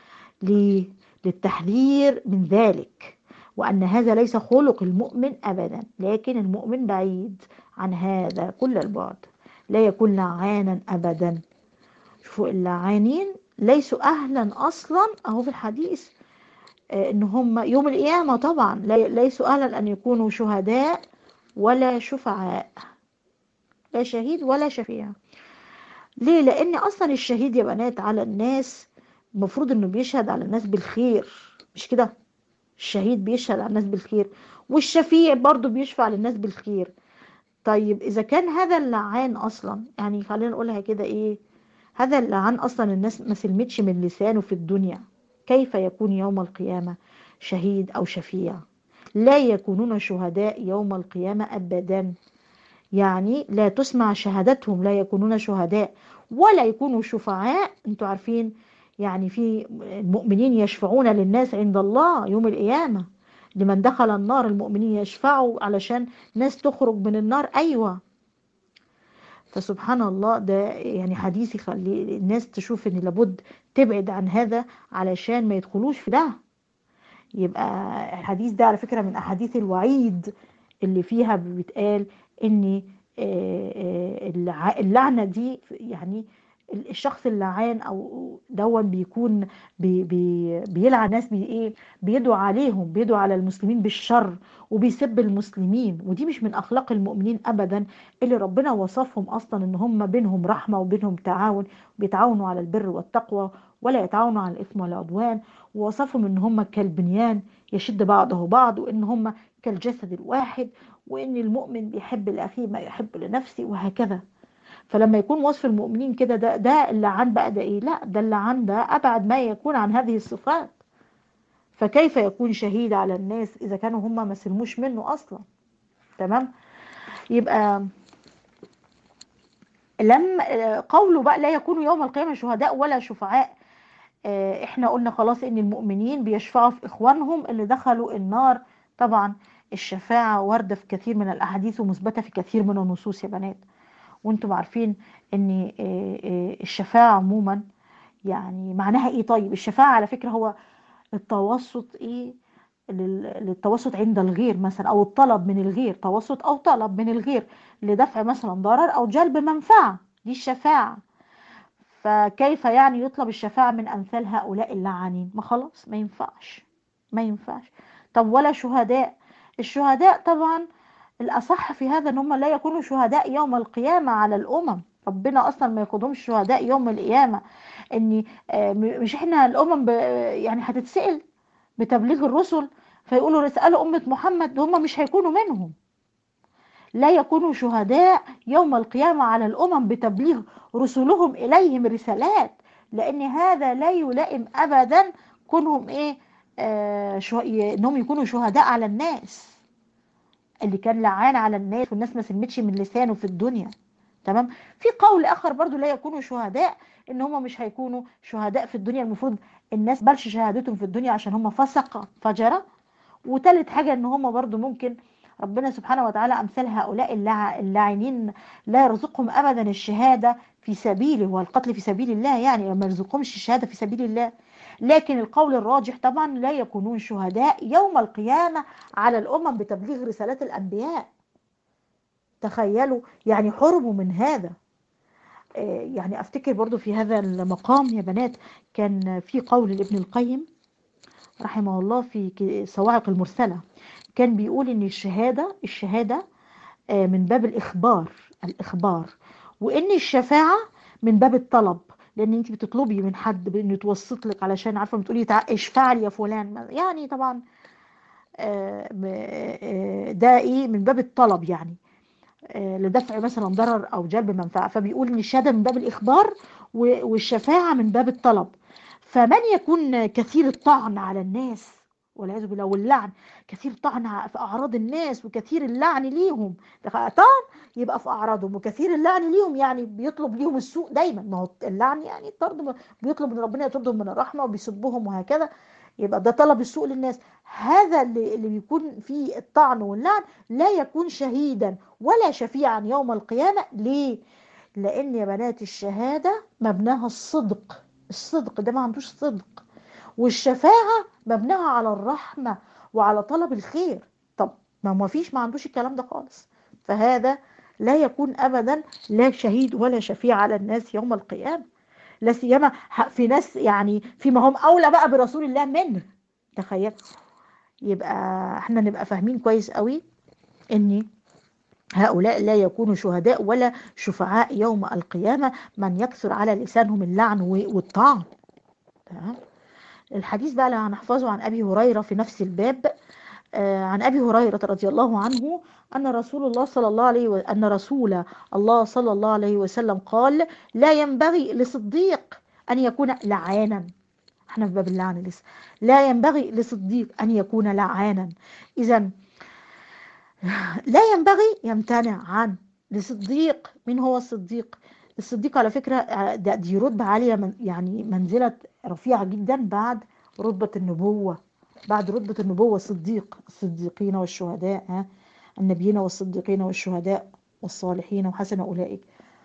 للتحذير من ذلك وأن هذا ليس خلق المؤمن أبدا لكن المؤمن بعيد عن هذا كل البعد لا يكون لعانا أبدا شوفوا اللعانين ليسوا أهلا أصلا أهو في الحديث إن هم يوم القيامة طبعا ليسوا أهلا أن يكونوا شهداء ولا شفعاء لا شهيد ولا شفيع ليه لأن أصلا الشهيد يا بنات على الناس المفروض إنه بيشهد على الناس بالخير مش كده الشهيد بيشهد على الناس بالخير والشفيع برضو بيشفع للناس بالخير طيب إذا كان هذا اللعان أصلا يعني خلينا نقولها كده إيه هذا اللعان أصلا الناس ما سلمتش من لسانه في الدنيا كيف يكون يوم القيامة شهيد أو شفيع لا يكونون شهداء يوم القيامة أبدا يعني لا تسمع شهادتهم لا يكونون شهداء ولا يكونوا شفعاء انتوا عارفين يعني في المؤمنين يشفعون للناس عند الله يوم القيامة لمن دخل النار المؤمنين يشفعوا علشان ناس تخرج من النار أيوة فسبحان الله ده يعني حديث يخلي الناس تشوف ان لابد تبعد عن هذا علشان ما يدخلوش في ده يبقى الحديث ده على فكرة من أحاديث الوعيد اللي فيها بيتقال ان اللعنة دي يعني الشخص اللعان او دون بيكون بي بي بيلعن ناس بي ايه بيدعو عليهم بيدعو على المسلمين بالشر وبيسب المسلمين ودي مش من اخلاق المؤمنين ابدا اللي ربنا وصفهم اصلا ان هم بينهم رحمه وبينهم تعاون بيتعاونوا على البر والتقوى ولا يتعاونوا على الاثم والعدوان ووصفهم ان هم كالبنيان يشد بعضه بعض وان هم كالجسد الواحد وان المؤمن بيحب لاخيه ما يحب لنفسه وهكذا فلما يكون وصف المؤمنين كده ده ده اللعان بقى ده ايه لا ده اللعان ده ابعد ما يكون عن هذه الصفات فكيف يكون شهيد على الناس اذا كانوا هم ما سلموش منه اصلا تمام يبقى لم قوله بقى لا يكون يوم القيامه شهداء ولا شفعاء احنا قلنا خلاص ان المؤمنين بيشفعوا في اخوانهم اللي دخلوا النار طبعا الشفاعه وارده في كثير من الاحاديث ومثبته في كثير من النصوص يا بنات وانتم عارفين ان الشفاعة عموما يعني معناها ايه طيب الشفاعة على فكرة هو التوسط ايه للتوسط عند الغير مثلا او الطلب من الغير توسط او طلب من الغير لدفع مثلا ضرر او جلب منفعة دي الشفاعة فكيف يعني يطلب الشفاعة من امثال هؤلاء اللعانين ما خلاص ما ينفعش ما ينفعش طب ولا شهداء الشهداء طبعا الأصح في هذا أن هم لا يكونوا شهداء يوم القيامة على الأمم ربنا أصلا ما يقودهمش شهداء يوم القيامة إن مش إحنا الأمم يعني هتتسأل بتبليغ الرسل فيقولوا اسألوا أمة محمد هم مش هيكونوا منهم لا يكونوا شهداء يوم القيامة على الأمم بتبليغ رسلهم إليهم رسالات لأن هذا لا يلائم أبدا كونهم إيه آه شو... إنهم يكونوا شهداء على الناس اللي كان لعان على الناس والناس ما سلمتش من لسانه في الدنيا تمام في قول اخر برضو لا يكونوا شهداء ان هم مش هيكونوا شهداء في الدنيا المفروض الناس بلش شهادتهم في الدنيا عشان هم فسقة فجرة وتالت حاجة ان هم برضو ممكن ربنا سبحانه وتعالى امثال هؤلاء اللاعنين لا يرزقهم ابدا الشهادة في سبيله والقتل في سبيل الله يعني ما يرزقهمش الشهادة في سبيل الله لكن القول الراجح طبعا لا يكونون شهداء يوم القيامة على الأمم بتبليغ رسالات الأنبياء تخيلوا يعني حرموا من هذا يعني أفتكر برضو في هذا المقام يا بنات كان في قول لابن القيم رحمه الله في صواعق المرسلة كان بيقول ان الشهادة الشهادة من باب الإخبار الإخبار وإن الشفاعة من باب الطلب لان انت بتطلبي من حد بانه يتوسط لك علشان عارفه بتقولي اشفع لي يا فلان يعني طبعا ده ايه من باب الطلب يعني لدفع مثلا ضرر او جلب منفعه فبيقول ان الشهاده من باب الاخبار والشفاعه من باب الطلب فمن يكون كثير الطعن على الناس والعياذ بالله واللعن كثير طعن في اعراض الناس وكثير اللعن ليهم طعن يبقى في اعراضهم وكثير اللعن ليهم يعني بيطلب ليهم السوء دايما ما هو اللعن يعني الطرد بيطلب من ربنا يطردهم من الرحمه وبيسبهم وهكذا يبقى ده طلب السوء للناس هذا اللي, اللي بيكون فيه الطعن واللعن لا يكون شهيدا ولا شفيعا يوم القيامه ليه لان يا بنات الشهاده مبناها الصدق الصدق ده ما عندوش صدق والشفاعة مبناها على الرحمة وعلى طلب الخير طب ما ما فيش ما عندوش الكلام ده خالص فهذا لا يكون أبدا لا شهيد ولا شفيع على الناس يوم القيامة لا سيما في ناس يعني فيما هم أولى بقى برسول الله منه تخيل يبقى احنا نبقى فاهمين كويس قوي ان هؤلاء لا يكونوا شهداء ولا شفعاء يوم القيامة من يكثر على لسانهم اللعن والطعن تمام الحديث بقى اللي هنحفظه عن أبي هريرة في نفس الباب آه عن أبي هريرة رضي الله عنه أن رسول الله صلى الله عليه و... أن رسول الله صلى الله عليه وسلم قال لا ينبغي لصديق أن يكون لعانا احنا في باب اللعن لسه لا ينبغي لصديق أن يكون لعانا إذا لا ينبغي يمتنع عن لصديق من هو الصديق الصديق على فكرة دي رتبة عالية من يعني منزلة رفيعة جدا بعد رتبة النبوة بعد رتبة النبوة الصديق الصديقين والشهداء ها النبيين والصديقين والشهداء والصالحين وحسن أولئك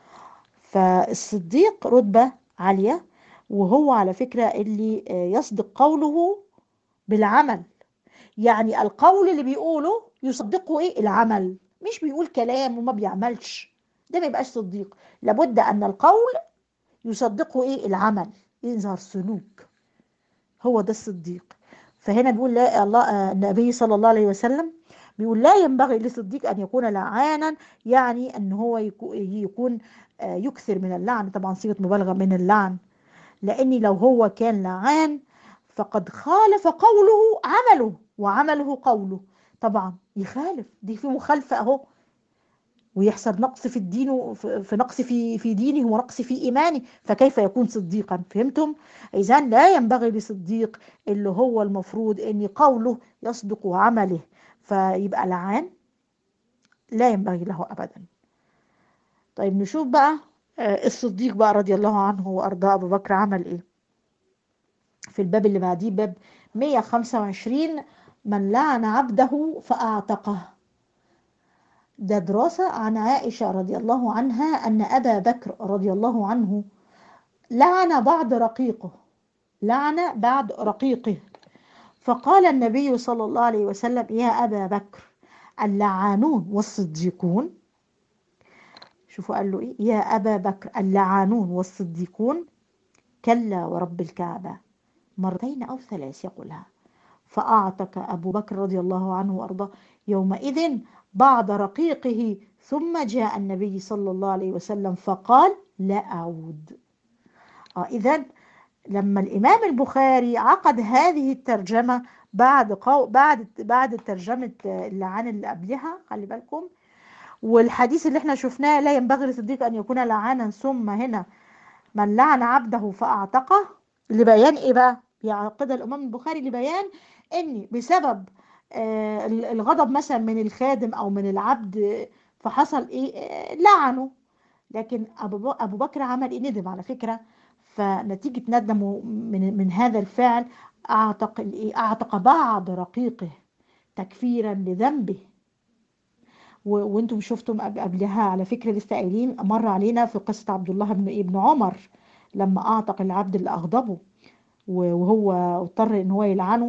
فالصديق رتبة عالية وهو على فكرة اللي يصدق قوله بالعمل يعني القول اللي بيقوله يصدقه ايه العمل مش بيقول كلام وما بيعملش ده ما يبقاش صديق لابد ان القول يصدقه ايه العمل يظهر سلوك هو ده الصديق فهنا بيقول لا الله النبي صلى الله عليه وسلم بيقول لا ينبغي للصديق ان يكون لعانا يعني ان هو يكون يكثر من اللعن طبعا صيغه مبالغه من اللعن لان لو هو كان لعان فقد خالف قوله عمله وعمله قوله طبعا يخالف دي في مخالفه اهو ويحصل نقص في الدين في نقص في في دينه ونقص في ايمانه فكيف يكون صديقا فهمتم اذا لا ينبغي لصديق اللي هو المفروض ان قوله يصدق عمله فيبقى لعان لا ينبغي له ابدا طيب نشوف بقى الصديق بقى رضي الله عنه وارضاه ابو بكر عمل ايه في الباب اللي بعديه باب 125 من لعن عبده فاعتقه ده دراسة عن عائشة رضي الله عنها أن أبا بكر رضي الله عنه لعن بعض رقيقه لعن بعض رقيقه فقال النبي صلى الله عليه وسلم يا أبا بكر اللعانون والصديقون شوفوا قال له إيه يا أبا بكر اللعانون والصديقون كلا ورب الكعبة مرتين أو ثلاث يقولها فأعتق أبو بكر رضي الله عنه وأرضاه يومئذ بعض رقيقه ثم جاء النبي صلى الله عليه وسلم فقال لا أعود آه إذا لما الإمام البخاري عقد هذه الترجمة بعد قو... بعد بعد ترجمة اللعان اللي قبلها خلي بالكم والحديث اللي احنا شفناه لا ينبغي للصديق أن يكون لعانا ثم هنا من لعن عبده فأعتقه لبيان إيه بقى؟ يعقد الإمام البخاري لبيان إن بسبب آه الغضب مثلا من الخادم او من العبد فحصل ايه لعنه لكن ابو ابو بكر عمل ايه ندم على فكره فنتيجه ندمه من من هذا الفعل اعتق الايه اعتق بعض رقيقه تكفيرا لذنبه وانتم شفتم قبلها على فكره لسه قايلين مر علينا في قصه عبد الله بن ابن عمر لما اعتق العبد اللي اغضبه وهو اضطر ان هو يلعنه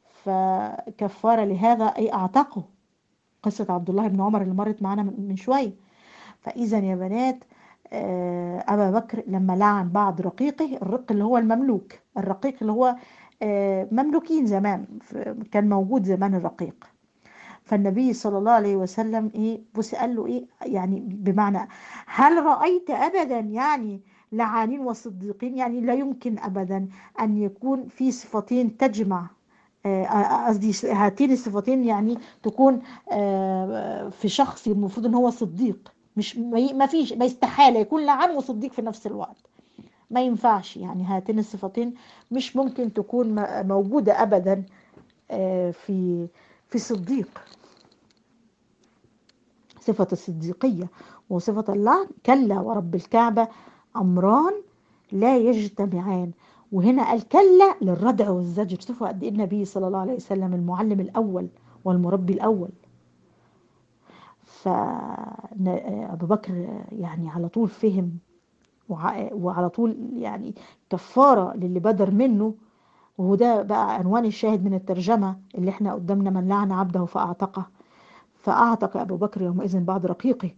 فكفارة لهذا أي أعتقه قصة عبد الله بن عمر اللي مرت معانا من شوية فإذا يا بنات أبا بكر لما لعن بعض رقيقه الرق اللي هو المملوك الرقيق اللي هو مملوكين زمان كان موجود زمان الرقيق فالنبي صلى الله عليه وسلم ايه بص قال له ايه يعني بمعنى هل رأيت ابدا يعني لعانين وصديقين يعني لا يمكن ابدا ان يكون في صفتين تجمع قصدي هاتين الصفتين يعني تكون في شخص المفروض ان هو صديق مش ما فيش ما استحاله يكون لعان وصديق في نفس الوقت ما ينفعش يعني هاتين الصفتين مش ممكن تكون موجوده ابدا في في صديق صفة الصديقية وصفة اللعن كلا ورب الكعبة أمران لا يجتمعان وهنا قال كلا للردع والزجر شوفوا قد ايه النبي صلى الله عليه وسلم المعلم الاول والمربي الاول فابو بكر يعني على طول فهم وعلى طول يعني كفاره للي بدر منه وهو ده بقى عنوان الشاهد من الترجمه اللي احنا قدامنا من لعن عبده فاعتقه فاعتق ابو بكر يومئذ بعد رقيقه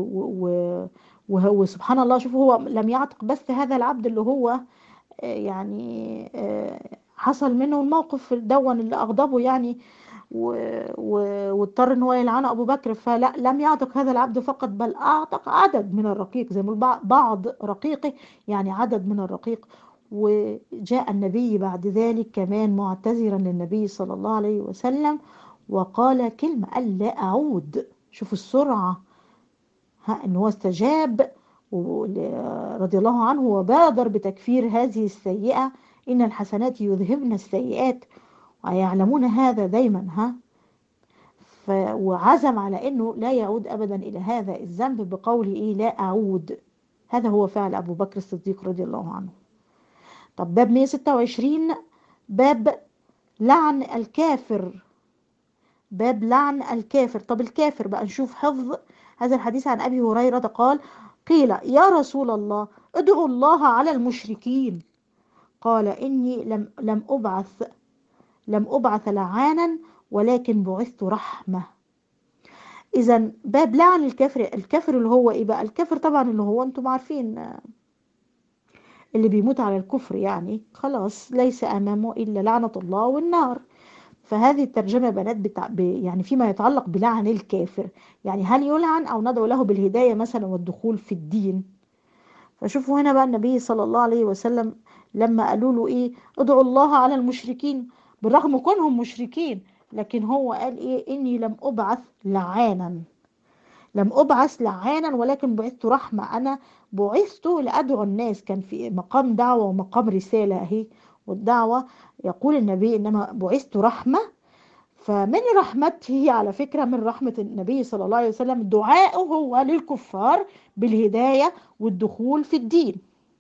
وهو سبحان الله شوفوا هو لم يعتق بس هذا العبد اللي هو يعني حصل منه الموقف دون اللي اغضبه يعني واضطر ان هو يلعن ابو بكر فلا لم يعتق هذا العبد فقط بل اعتق عدد من الرقيق زي ما بعض رقيقه يعني عدد من الرقيق وجاء النبي بعد ذلك كمان معتذرا للنبي صلى الله عليه وسلم وقال كلمة قال لا أعود شوفوا السرعة ها إن هو استجاب رضي الله عنه وبادر بتكفير هذه السيئة إن الحسنات يذهبن السيئات ويعلمون هذا دايما ها ف وعزم على أنه لا يعود أبدا إلى هذا الذنب بقول إيه لا أعود هذا هو فعل أبو بكر الصديق رضي الله عنه طب باب 126 باب لعن الكافر باب لعن الكافر طب الكافر بقى نشوف حفظ هذا الحديث عن أبي هريرة قال قيل يا رسول الله ادعوا الله على المشركين قال إني لم, لم أبعث لم أبعث لعانا ولكن بعثت رحمة إذا باب لعن الكافر الكافر اللي هو إيه بقى الكافر طبعا اللي هو أنتم عارفين اللي بيموت على الكفر يعني خلاص ليس امامه الا لعنه الله والنار فهذه الترجمة يا بنات بتاع ب- يعني فيما يتعلق بلعن الكافر يعني هل يلعن أو ندعو له بالهداية مثلا والدخول في الدين فشوفوا هنا بقى النبي صلى الله عليه وسلم لما قالوا له إيه ادعوا الله على المشركين بالرغم كونهم مشركين لكن هو قال إيه إني لم أبعث لعانا لم أبعث لعانا ولكن بعثت رحمة أنا بعثت لأدعو الناس كان في مقام دعوة ومقام رسالة أهي والدعوة يقول النبي إنما بعثت رحمة فمن رحمته على فكرة من رحمة النبي صلى الله عليه وسلم دعاءه هو للكفار بالهداية والدخول في الدين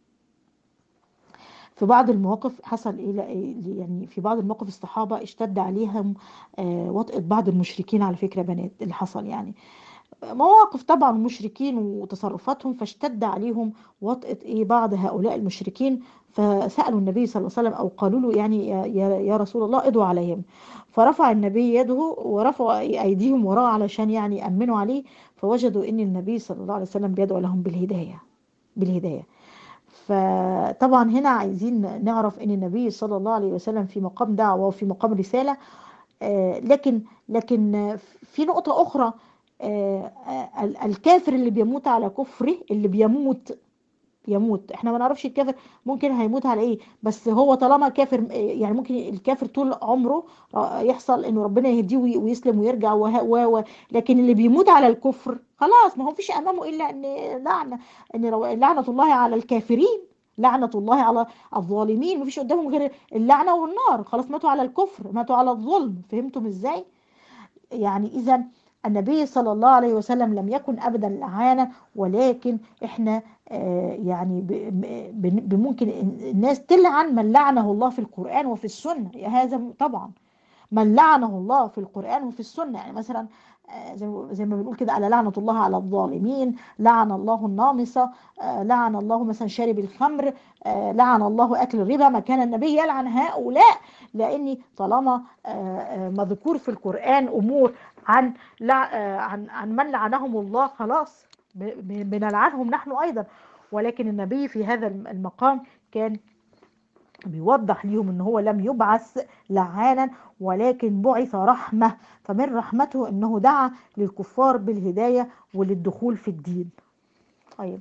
في بعض المواقف حصل ايه لا- يعني في بعض المواقف الصحابة اشتد عليهم آه، وطأة بعض المشركين على فكرة بنات اللي حصل يعني مواقف طبعا المشركين وتصرفاتهم فاشتد عليهم وطأة ايه بعض هؤلاء المشركين فسألوا النبي صلى الله عليه وسلم او قالوا له يعني يا, يا يا رسول الله ادعوا عليهم فرفع النبي يده ورفع ايديهم وراه علشان يعني يأمنوا عليه فوجدوا ان النبي صلى الله عليه وسلم بيدعو لهم بالهداية بالهداية فطبعا هنا عايزين نعرف ان النبي صلى الله عليه وسلم في مقام دعوة وفي مقام رسالة آه، لكن لكن في نقطة أخرى آه، آه، ال- الكافر اللي بيموت على كفره اللي بيموت يموت احنا ما نعرفش الكافر ممكن هيموت على ايه بس هو طالما كافر آه، يعني ممكن الكافر طول عمره آه، يحصل انه ربنا يهديه وي- ويسلم ويرجع وه- و و لكن اللي بيموت على الكفر خلاص ما هو فيش امامه الا ان لعنه ان لو- لعنه الله على الكافرين لعنه الله على الظالمين ما فيش قدامهم غير اللعنه والنار خلاص ماتوا على الكفر ماتوا على الظلم فهمتم ازاي يعني اذا النبي صلى الله عليه وسلم لم يكن ابدا لعانا ولكن احنا آه، يعني ب- ب- بممكن الناس تلعن من لعنه الله في القرآن وفي السنة هذا طبعا من لعنه الله في القرآن وفي السنة يعني مثلا آه، زي ما- زي ما بنقول كده على لعنة الله على الظالمين لعن الله النامصة آه، لعن الله مثلا شارب الخمر آه، لعن الله أكل الربا ما كان النبي يلعن هؤلاء لأن طالما آه، آه، مذكور في القرآن أمور عن لع- آه، عن عن من لعنهم الله خلاص ب- ب- بنلعنهم نحن أيضا ولكن النبي في هذا المقام كان بيوضح ليهم ان هو لم يبعث لعانا ولكن بعث رحمة فمن رحمته انه دعا للكفار بالهداية وللدخول في الدين طيب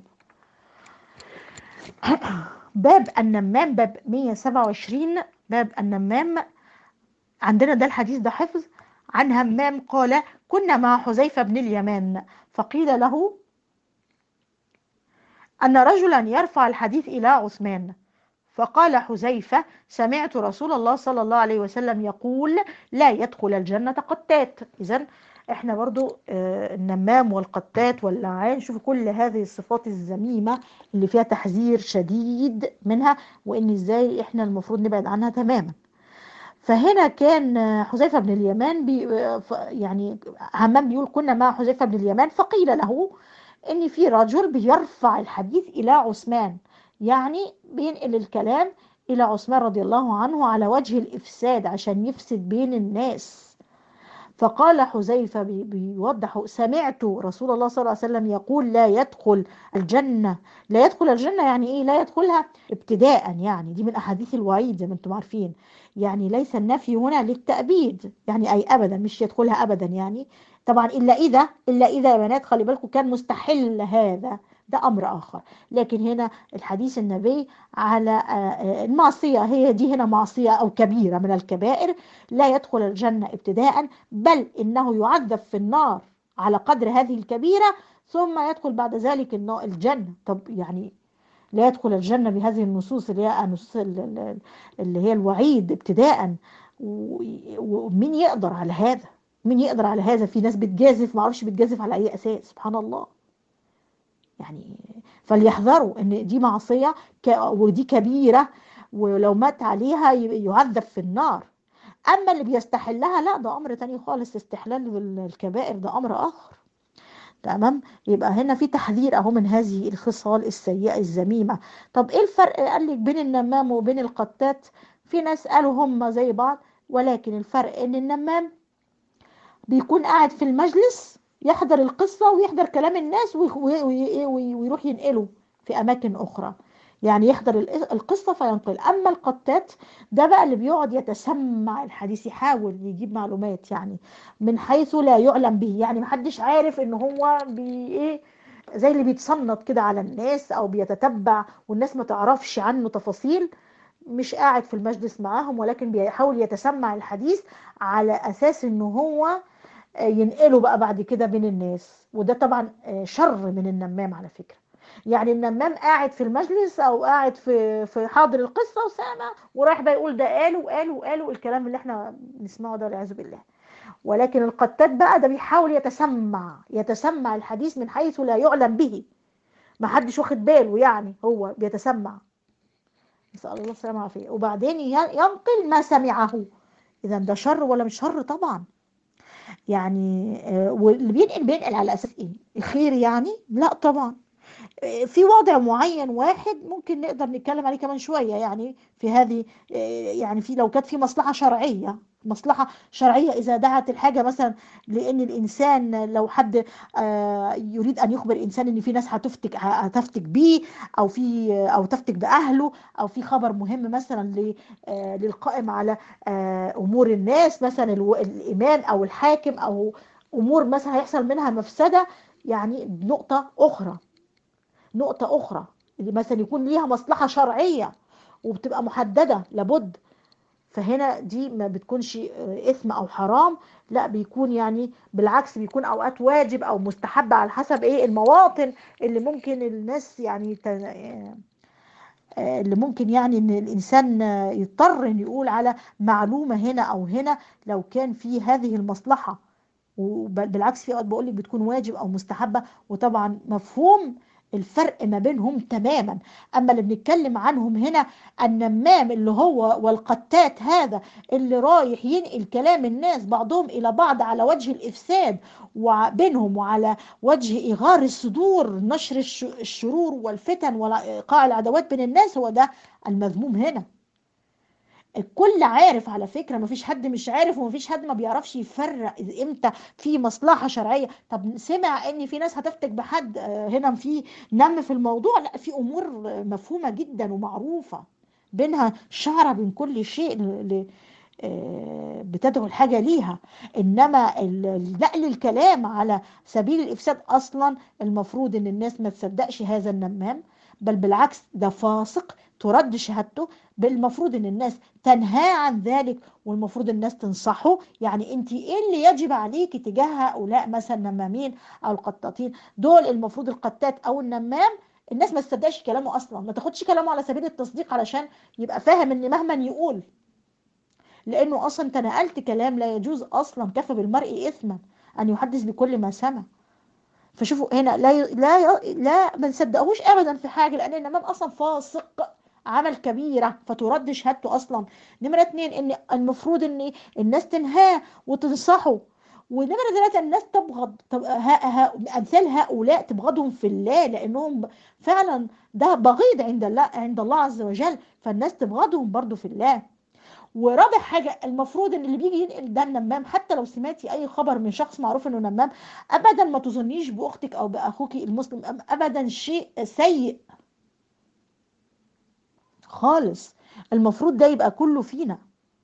باب النمام باب 127 باب النمام عندنا ده الحديث ده حفظ عن همام قال كنا مع حذيفة بن اليمان فقيل له أن رجلا يرفع الحديث إلى عثمان فقال حذيفة سمعت رسول الله صلى الله عليه وسلم يقول لا يدخل الجنة قتات إذا احنا برضو آه، النمام والقتات واللعان شوفوا كل هذه الصفات الذميمة اللي فيها تحذير شديد منها وان ازاي احنا المفروض نبعد عنها تماما فهنا كان آه، حذيفة بن اليمان بي آه، ف- يعني همام بيقول كنا مع حذيفة بن اليمان فقيل له ان في رجل بيرفع الحديث الى عثمان يعني بينقل الكلام الى عثمان رضي الله عنه على وجه الافساد عشان يفسد بين الناس فقال حذيفة بي- بيوضح سمعت رسول الله صلى الله عليه وسلم يقول لا يدخل الجنة لا يدخل الجنة يعني ايه لا يدخلها ابتداء يعني دي من احاديث الوعيد زي ما انتم عارفين يعني ليس النفي هنا للتأبيد يعني اي ابدا مش يدخلها ابدا يعني طبعا الا اذا الا اذا يا بنات خلي بالكم كان مستحل هذا ده امر اخر لكن هنا الحديث النبي على آه، آه، المعصية هي دي هنا معصية او كبيرة من الكبائر لا يدخل الجنة ابتداء بل انه يعذب في النار على قدر هذه الكبيرة ثم يدخل بعد ذلك النا- الجنة طب يعني لا يدخل الجنة بهذه النصوص اللي هي النصوص ال- ال- اللي هي الوعيد ابتداء و- ومين يقدر على هذا مين يقدر على هذا في ناس بتجازف ما اعرفش بتجازف على اي اساس سبحان الله يعني فليحذروا ان دي معصية ك- ودي كبيرة ولو مات عليها ي- يعذب في النار اما اللي بيستحلها لا ده امر تاني خالص استحلال الكبائر ده امر اخر تمام يبقى هنا في تحذير اهو من هذه الخصال السيئة الذميمة طب ايه الفرق قال لك بين النمام وبين القتات في ناس قالوا هم زي بعض ولكن الفرق ان النمام بيكون قاعد في المجلس يحضر القصة ويحضر كلام الناس وي- وي- وي- وي- ويروح ينقله في أماكن أخرى يعني يحضر ال- القصة فينقل أما القتات ده بقى اللي بيقعد يتسمع الحديث يحاول يجيب معلومات يعني من حيث لا يعلم به يعني محدش عارف ان هو بي ايه زي اللي بيتصنت كده على الناس او بيتتبع والناس ما تعرفش عنه تفاصيل مش قاعد في المجلس معاهم ولكن بيحاول يتسمع الحديث على اساس ان هو آه، ينقله بقى بعد كده بين الناس وده طبعا آه، شر من النمام على فكرة يعني النمام قاعد في المجلس او قاعد في في حاضر القصة وسامع ورايح بقى يقول ده قالوا وقالوا وقالوا الكلام اللي احنا بنسمعه ده والعياذ بالله ولكن القتات بقى ده بيحاول يتسمع يتسمع الحديث من حيث لا يعلم به ما حدش واخد باله يعني هو بيتسمع نسأل الله السلامة والعافية وبعدين ين- ينقل ما سمعه إذا ده شر ولا مش شر طبعا يعني آه، واللي بينقل بينقل على أساس إيه الخير يعني لا طبعا آه، في وضع معين واحد ممكن نقدر نتكلم عليه كمان شوية يعني في هذه آه، يعني في لو كانت في مصلحة شرعية مصلحة شرعية إذا دعت الحاجة مثلا لأن الإنسان لو حد آه، يريد أن يخبر الإنسان إن في ناس هتفتك هتفتك بيه أو في أو تفتك بأهله أو في خبر مهم مثلا ل- آه، للقائم على آه، أمور الناس مثلا الو- الإمام أو الحاكم أو أمور مثلا هيحصل منها مفسدة يعني نقطة أخرى نقطة أخرى اللي مثلا يكون ليها مصلحة شرعية وبتبقى محددة لابد فهنا دي ما بتكونش آه، إثم أو حرام لا بيكون يعني بالعكس بيكون أوقات واجب أو مستحب على حسب إيه المواطن اللي ممكن الناس يعني ت- آه، آه، اللي ممكن يعني ان الانسان آه، يضطر ان يقول على معلومه هنا او هنا لو كان في هذه المصلحه وبل- بالعكس في اوقات بقول لك بتكون واجب او مستحبه وطبعا مفهوم الفرق ما بينهم تماما اما اللي بنتكلم عنهم هنا النمام اللي هو والقتات هذا اللي رايح ينقل كلام الناس بعضهم الى بعض على وجه الافساد وبينهم وعلى وجه إغار الصدور نشر الش- الشرور والفتن وإيقاع العداوات بين الناس هو ده المذموم هنا الكل عارف على فكرة مفيش حد مش عارف ومفيش حد ما بيعرفش يفرق إذ- امتى في مصلحة شرعية طب سمع ان في ناس هتفتك بحد آه، هنا في نم في الموضوع لا في امور آه، مفهومة جدا ومعروفة بينها شعرة بين كل شيء ل- ل- آه، بتدعو الحاجة ليها إنما ال- ال- نقل الكلام على سبيل الإفساد أصلا المفروض إن الناس ما تصدقش هذا النمام بل بالعكس ده فاسق ترد شهادته بل المفروض إن الناس تنهى عن ذلك والمفروض الناس تنصحه يعني أنت إيه اللي يجب عليك تجاه هؤلاء مثلا النمامين أو القطاطين دول المفروض القتات أو النمام الناس ما تصدقش كلامه أصلا ما تاخدش كلامه على سبيل التصديق علشان يبقى فاهم إن مهما يقول لانه اصلا انت نقلت كلام لا يجوز اصلا كفى بالمرء اثما ان يحدث بكل ما سمع فشوفوا هنا لا ي... لا ي... لا ما نصدقهوش ابدا في حاجه لان الامام اصلا فاسق عمل كبيره فترد شهادته اصلا نمره اتنين ان المفروض ان الناس تنهاه وتنصحه ونمرة ثلاثة الناس تبغض طب ها ها أمثال هؤلاء تبغضهم في الله لأنهم فعلا ده بغيض عند الله عند الله عز وجل فالناس تبغضهم برضو في الله ورابع حاجة المفروض ان اللي بيجي ينقل ده النمام حتى لو سمعتي اي خبر من شخص معروف انه نمام ابدا ما تظنيش باختك او باخوك المسلم أم- ابدا شيء سيء خالص المفروض ده يبقى كله فينا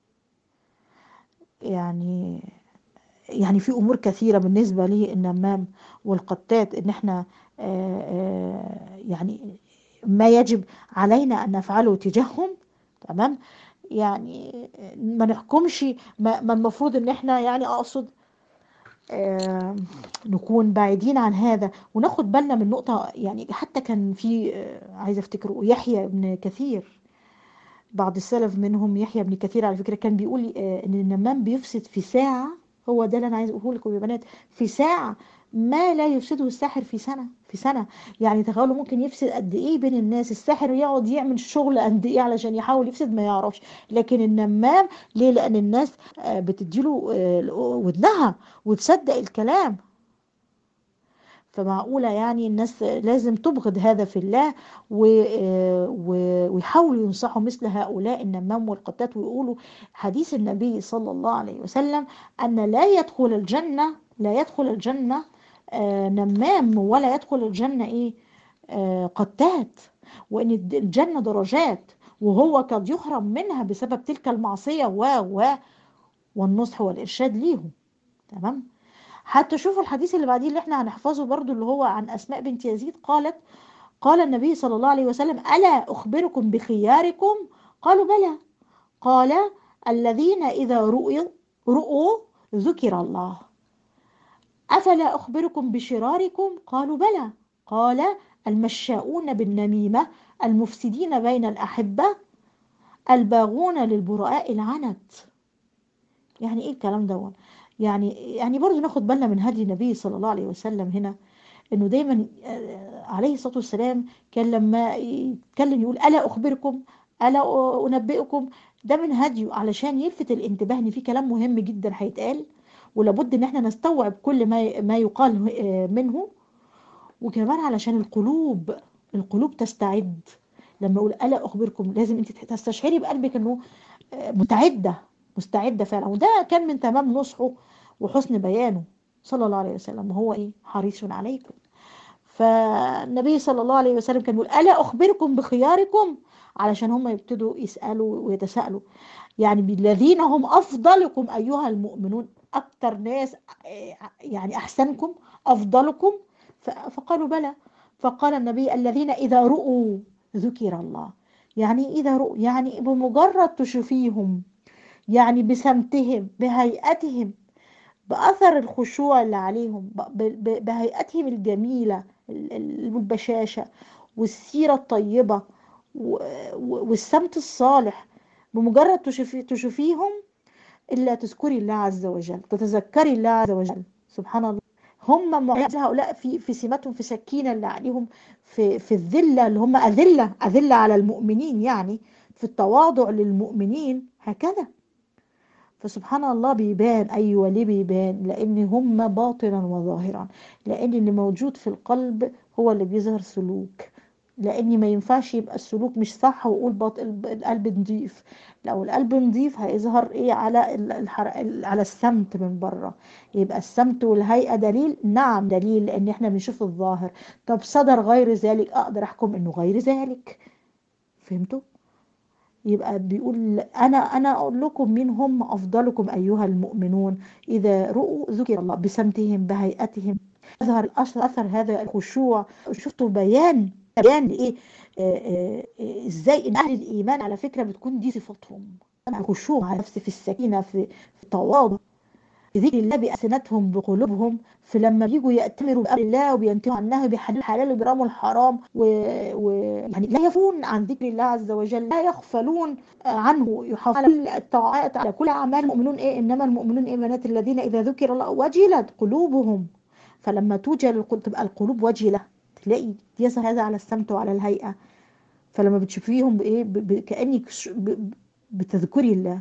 يعني يعني في امور كثيرة بالنسبة للنمام والقتات ان احنا آه، آه، يعني ما يجب علينا ان نفعله تجاههم تمام يعني ما نحكمش ما, ما المفروض ان احنا يعني اقصد آه، نكون بعيدين عن هذا وناخد بالنا من نقطة يعني حتى كان في آه، عايزة افتكره يحيى بن كثير بعض السلف منهم يحيى بن كثير على فكرة كان بيقول آه، ان النمام بيفسد في ساعة هو ده اللي انا عايز اقوله لكم يا بنات في ساعة ما لا يفسده الساحر في سنة في سنة يعني تخيلوا ممكن يفسد قد ايه بين الناس الساحر يقعد يعمل شغل قد ايه علشان يحاول يفسد ما يعرفش لكن النمام ليه لان الناس آه، بتديله آه، ودنها وتصدق الكلام فمعقولة يعني الناس لازم تبغض هذا في الله و- و- ويحاولوا ينصحوا مثل هؤلاء النمام والقتات ويقولوا حديث النبي صلى الله عليه وسلم أن لا يدخل الجنة لا يدخل الجنة آه، نمام ولا يدخل الجنة إيه آه، قتات وان الجنة درجات وهو قد يحرم منها بسبب تلك المعصية و و والنصح والإرشاد ليهم تمام حتى شوفوا الحديث اللي بعديه اللي احنا هنحفظه برضو اللي هو عن أسماء بنت يزيد قالت قال النبي صلى الله عليه وسلم ألا أخبركم بخياركم قالوا بلى قال الذين إذا رؤوا, رؤوا ذكر الله أفلا أخبركم بشراركم قالوا بلى قال المشاؤون بالنميمة المفسدين بين الأحبة الباغون للبراء العنت يعني ايه الكلام ده يعني يعني برضه ناخد بالنا من هدي النبي صلى الله عليه وسلم هنا انه دايما عليه الصلاه والسلام كان لما يتكلم يقول الا اخبركم الا انبئكم ده من هديه علشان يلفت الانتباه ان في كلام مهم جدا هيتقال ولابد ان احنا نستوعب كل ما ما يقال منه وكمان علشان القلوب القلوب تستعد لما اقول الا اخبركم لازم انت تستشعري بقلبك انه متعده مستعده فعلا وده كان من تمام نصحه وحسن بيانه صلى الله عليه وسلم وهو ايه حريص عليكم فالنبي صلى الله عليه وسلم كان يقول الا اخبركم بخياركم علشان هم يبتدوا يسالوا ويتساءلوا يعني بالذين هم افضلكم ايها المؤمنون اكتر ناس يعني احسنكم افضلكم فقالوا بلى فقال النبي الذين اذا رؤوا ذكر الله يعني اذا رؤوا يعني بمجرد تشوفيهم يعني بسمتهم بهيئتهم بأثر الخشوع اللي عليهم بهيئتهم الجميلة البشاشة والسيرة الطيبة والسمت الصالح بمجرد تشوفي تشوفيهم إلا تذكري الله عز وجل تتذكري الله عز وجل سبحان الله هم هؤلاء في في سماتهم في سكينة اللي عليهم في في الذلة اللي هم أذلة أذلة على المؤمنين يعني في التواضع للمؤمنين هكذا فسبحان الله بيبان أيوة ليه بيبان لأن هم باطنا وظاهرا لأن اللي موجود في القلب هو اللي بيظهر سلوك لأن ما ينفعش يبقى السلوك مش صح وأقول باط القلب نضيف لو القلب نضيف هيظهر إيه على الحرق على السمت من بره يبقى السمت والهيئة دليل نعم دليل لأن إحنا بنشوف الظاهر طب صدر غير ذلك أقدر أحكم إنه غير ذلك فهمتوا؟ يبقى بيقول أنا أنا أقول لكم مين هم أفضلكم أيها المؤمنون إذا رؤوا ذكر الله بسمتهم بهيئتهم يظهر أثر هذا الخشوع شفتوا بيان بيان إيه إزاي إن أهل الإيمان على فكرة بتكون دي صفاتهم الخشوع على نفس في السكينة في التواضع ذكر الله بألسنتهم بقلوبهم فلما بيجوا يأتمروا بأمر الله وبينتهوا عنها بيحللوا الحلال وبيرموا الحرام و... و... يعني لا يفون عن ذكر الله عز وجل لا يغفلون عنه يحافظون على الطاعات على كل أعمال المؤمنون إيه إنما المؤمنون إيه بنات الذين إذا ذكر الله وجلت قلوبهم فلما توجل تبقى القلوب وجلة تلاقي يظهر هذا على السمت وعلى الهيئة فلما بتشوفيهم بإيه ب... ب... كأنك ب... بتذكري الله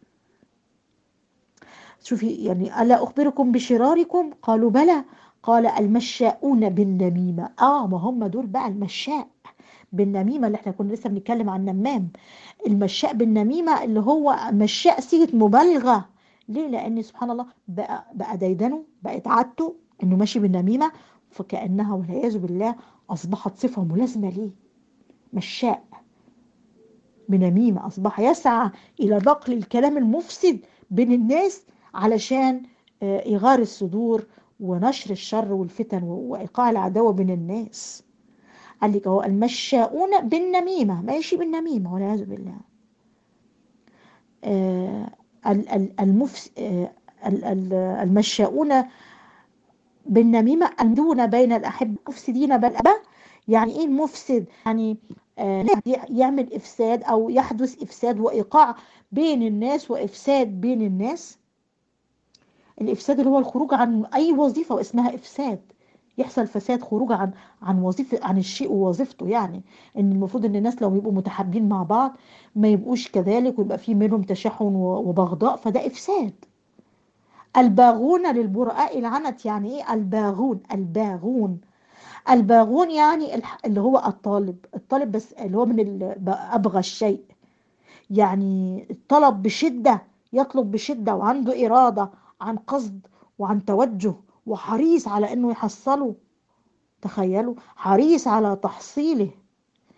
شوفي يعني ألا أخبركم بشراركم قالوا بلى قال المشاؤون بالنميمة آه ما هم دول بقى المشاء بالنميمة اللي احنا كنا لسه بنتكلم عن النمام المشاء بالنميمة اللي هو مشاء صيغة مبالغة ليه لأن سبحان الله بقى, بقى ديدنه بقت عادته انه ماشي بالنميمة فكأنها والعياذ بالله أصبحت صفة ملازمة ليه مشاء بنميمة أصبح يسعى إلى نقل الكلام المفسد بين الناس علشان إغار الصدور ونشر الشر والفتن وإيقاع العداوة بين الناس قال لك هو المشاؤون بالنميمة ماشي بالنميمة والعياذ بالله المفس المشاؤون بالنميمة أمدون بين الأحبة مفسدين بالأبا يعني إيه المفسد يعني يعمل إفساد أو يحدث إفساد وإيقاع بين الناس وإفساد بين الناس الإفساد اللي هو الخروج عن أي وظيفة واسمها إفساد يحصل فساد خروج عن عن وظيفة عن الشيء ووظيفته يعني ان المفروض ان الناس لو يبقوا متحابين مع بعض ما يبقوش كذلك ويبقى في منهم تشحن وبغضاء فده افساد الباغون للبراء العنت يعني ايه الباغون الباغون الباغون يعني اللي هو الطالب الطالب بس اللي هو من ابغى الشيء يعني الطلب بشدة يطلب بشدة وعنده إرادة عن قصد وعن توجه وحريص على انه يحصله تخيلوا حريص على تحصيله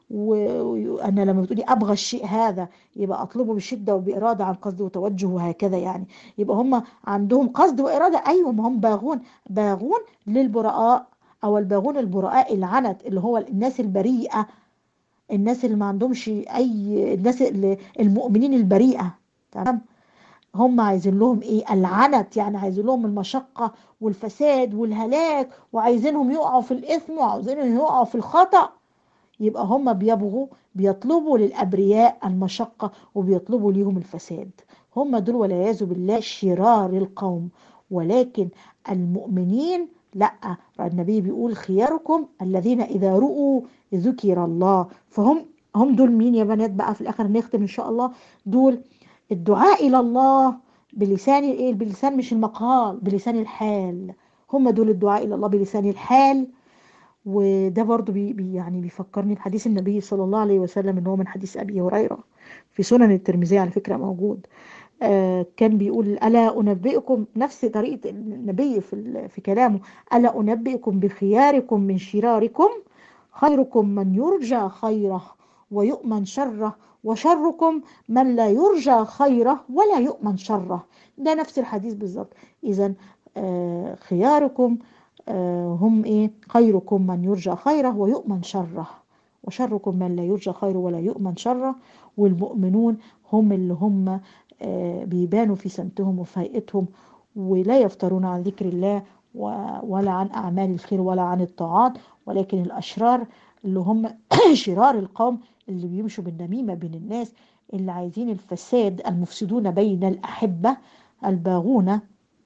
وأنا لما بتقولي أبغى الشيء هذا يبقى أطلبه بشدة وبإرادة عن قصد وتوجه وهكذا يعني يبقى هم عندهم قصد وإرادة أيوة ما هم باغون باغون للبراء أو الباغون البراء العنت اللي هو الناس البريئة الناس اللي ما عندهمش أي الناس اللي المؤمنين البريئة تمام هم عايزين لهم ايه العنت يعني عايزين لهم المشقة والفساد والهلاك وعايزينهم يقعوا في الإثم وعايزينهم يقعوا في الخطأ يبقى هم بيبغوا بيطلبوا للأبرياء المشقة وبيطلبوا ليهم الفساد هم دول والعياذ بالله شرار القوم ولكن المؤمنين لا النبي بيقول خياركم الذين إذا رؤوا ذكر الله فهم هم دول مين يا بنات بقى في الآخر نختم إن شاء الله دول الدعاء إلى الله بلسان إيه بلسان مش المقال بلسان الحال هم دول الدعاء إلى الله بلسان الحال وده برضو بي بي يعني بيفكرني بحديث النبي صلى الله عليه وسلم ان هو من حديث ابي هريره في سنن الترمذي على فكره موجود آه كان بيقول الا انبئكم نفس طريقه النبي في في كلامه الا انبئكم بخياركم من شراركم خيركم من يرجى خيره ويؤمن شره وشركم من لا يرجى خيره ولا يؤمن شره ده نفس الحديث بالظبط اذا آه خياركم هم ايه خيركم من يرجى خيره ويؤمن شره وشركم من لا يرجى خيره ولا يؤمن شره والمؤمنون هم اللي هم بيبانوا في سمتهم وفي هيئتهم ولا يفترون عن ذكر الله ولا عن أعمال الخير ولا عن الطاعات ولكن الأشرار اللي هم شرار القوم اللي بيمشوا بالنميمة بين الناس اللي عايزين الفساد المفسدون بين الأحبة الباغون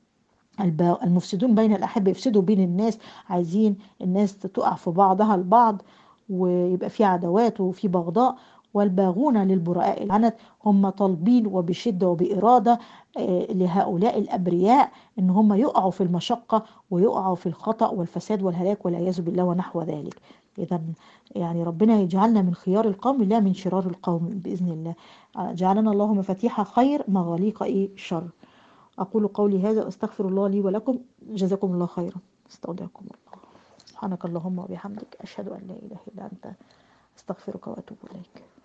المفسدون بين الأحبة يفسدوا بين الناس عايزين الناس تقع في بعضها البعض ويبقى في عداوات وفي بغضاء والباغون للبراء العنت هم طالبين وبشدة وبإرادة لهؤلاء الأبرياء إن هم يقعوا في المشقة ويقعوا في الخطأ والفساد والهلاك والعياذ بالله ونحو ذلك إذا يعني ربنا يجعلنا من خيار القوم لا من شرار القوم بإذن الله جعلنا الله مفاتيح خير مغاليق إيه شر أقول قولي هذا وأستغفر الله لي ولكم جزاكم الله خيرا استودعكم الله سبحانك اللهم وبحمدك أشهد أن لا إله إلا أنت أستغفرك وأتوب إليك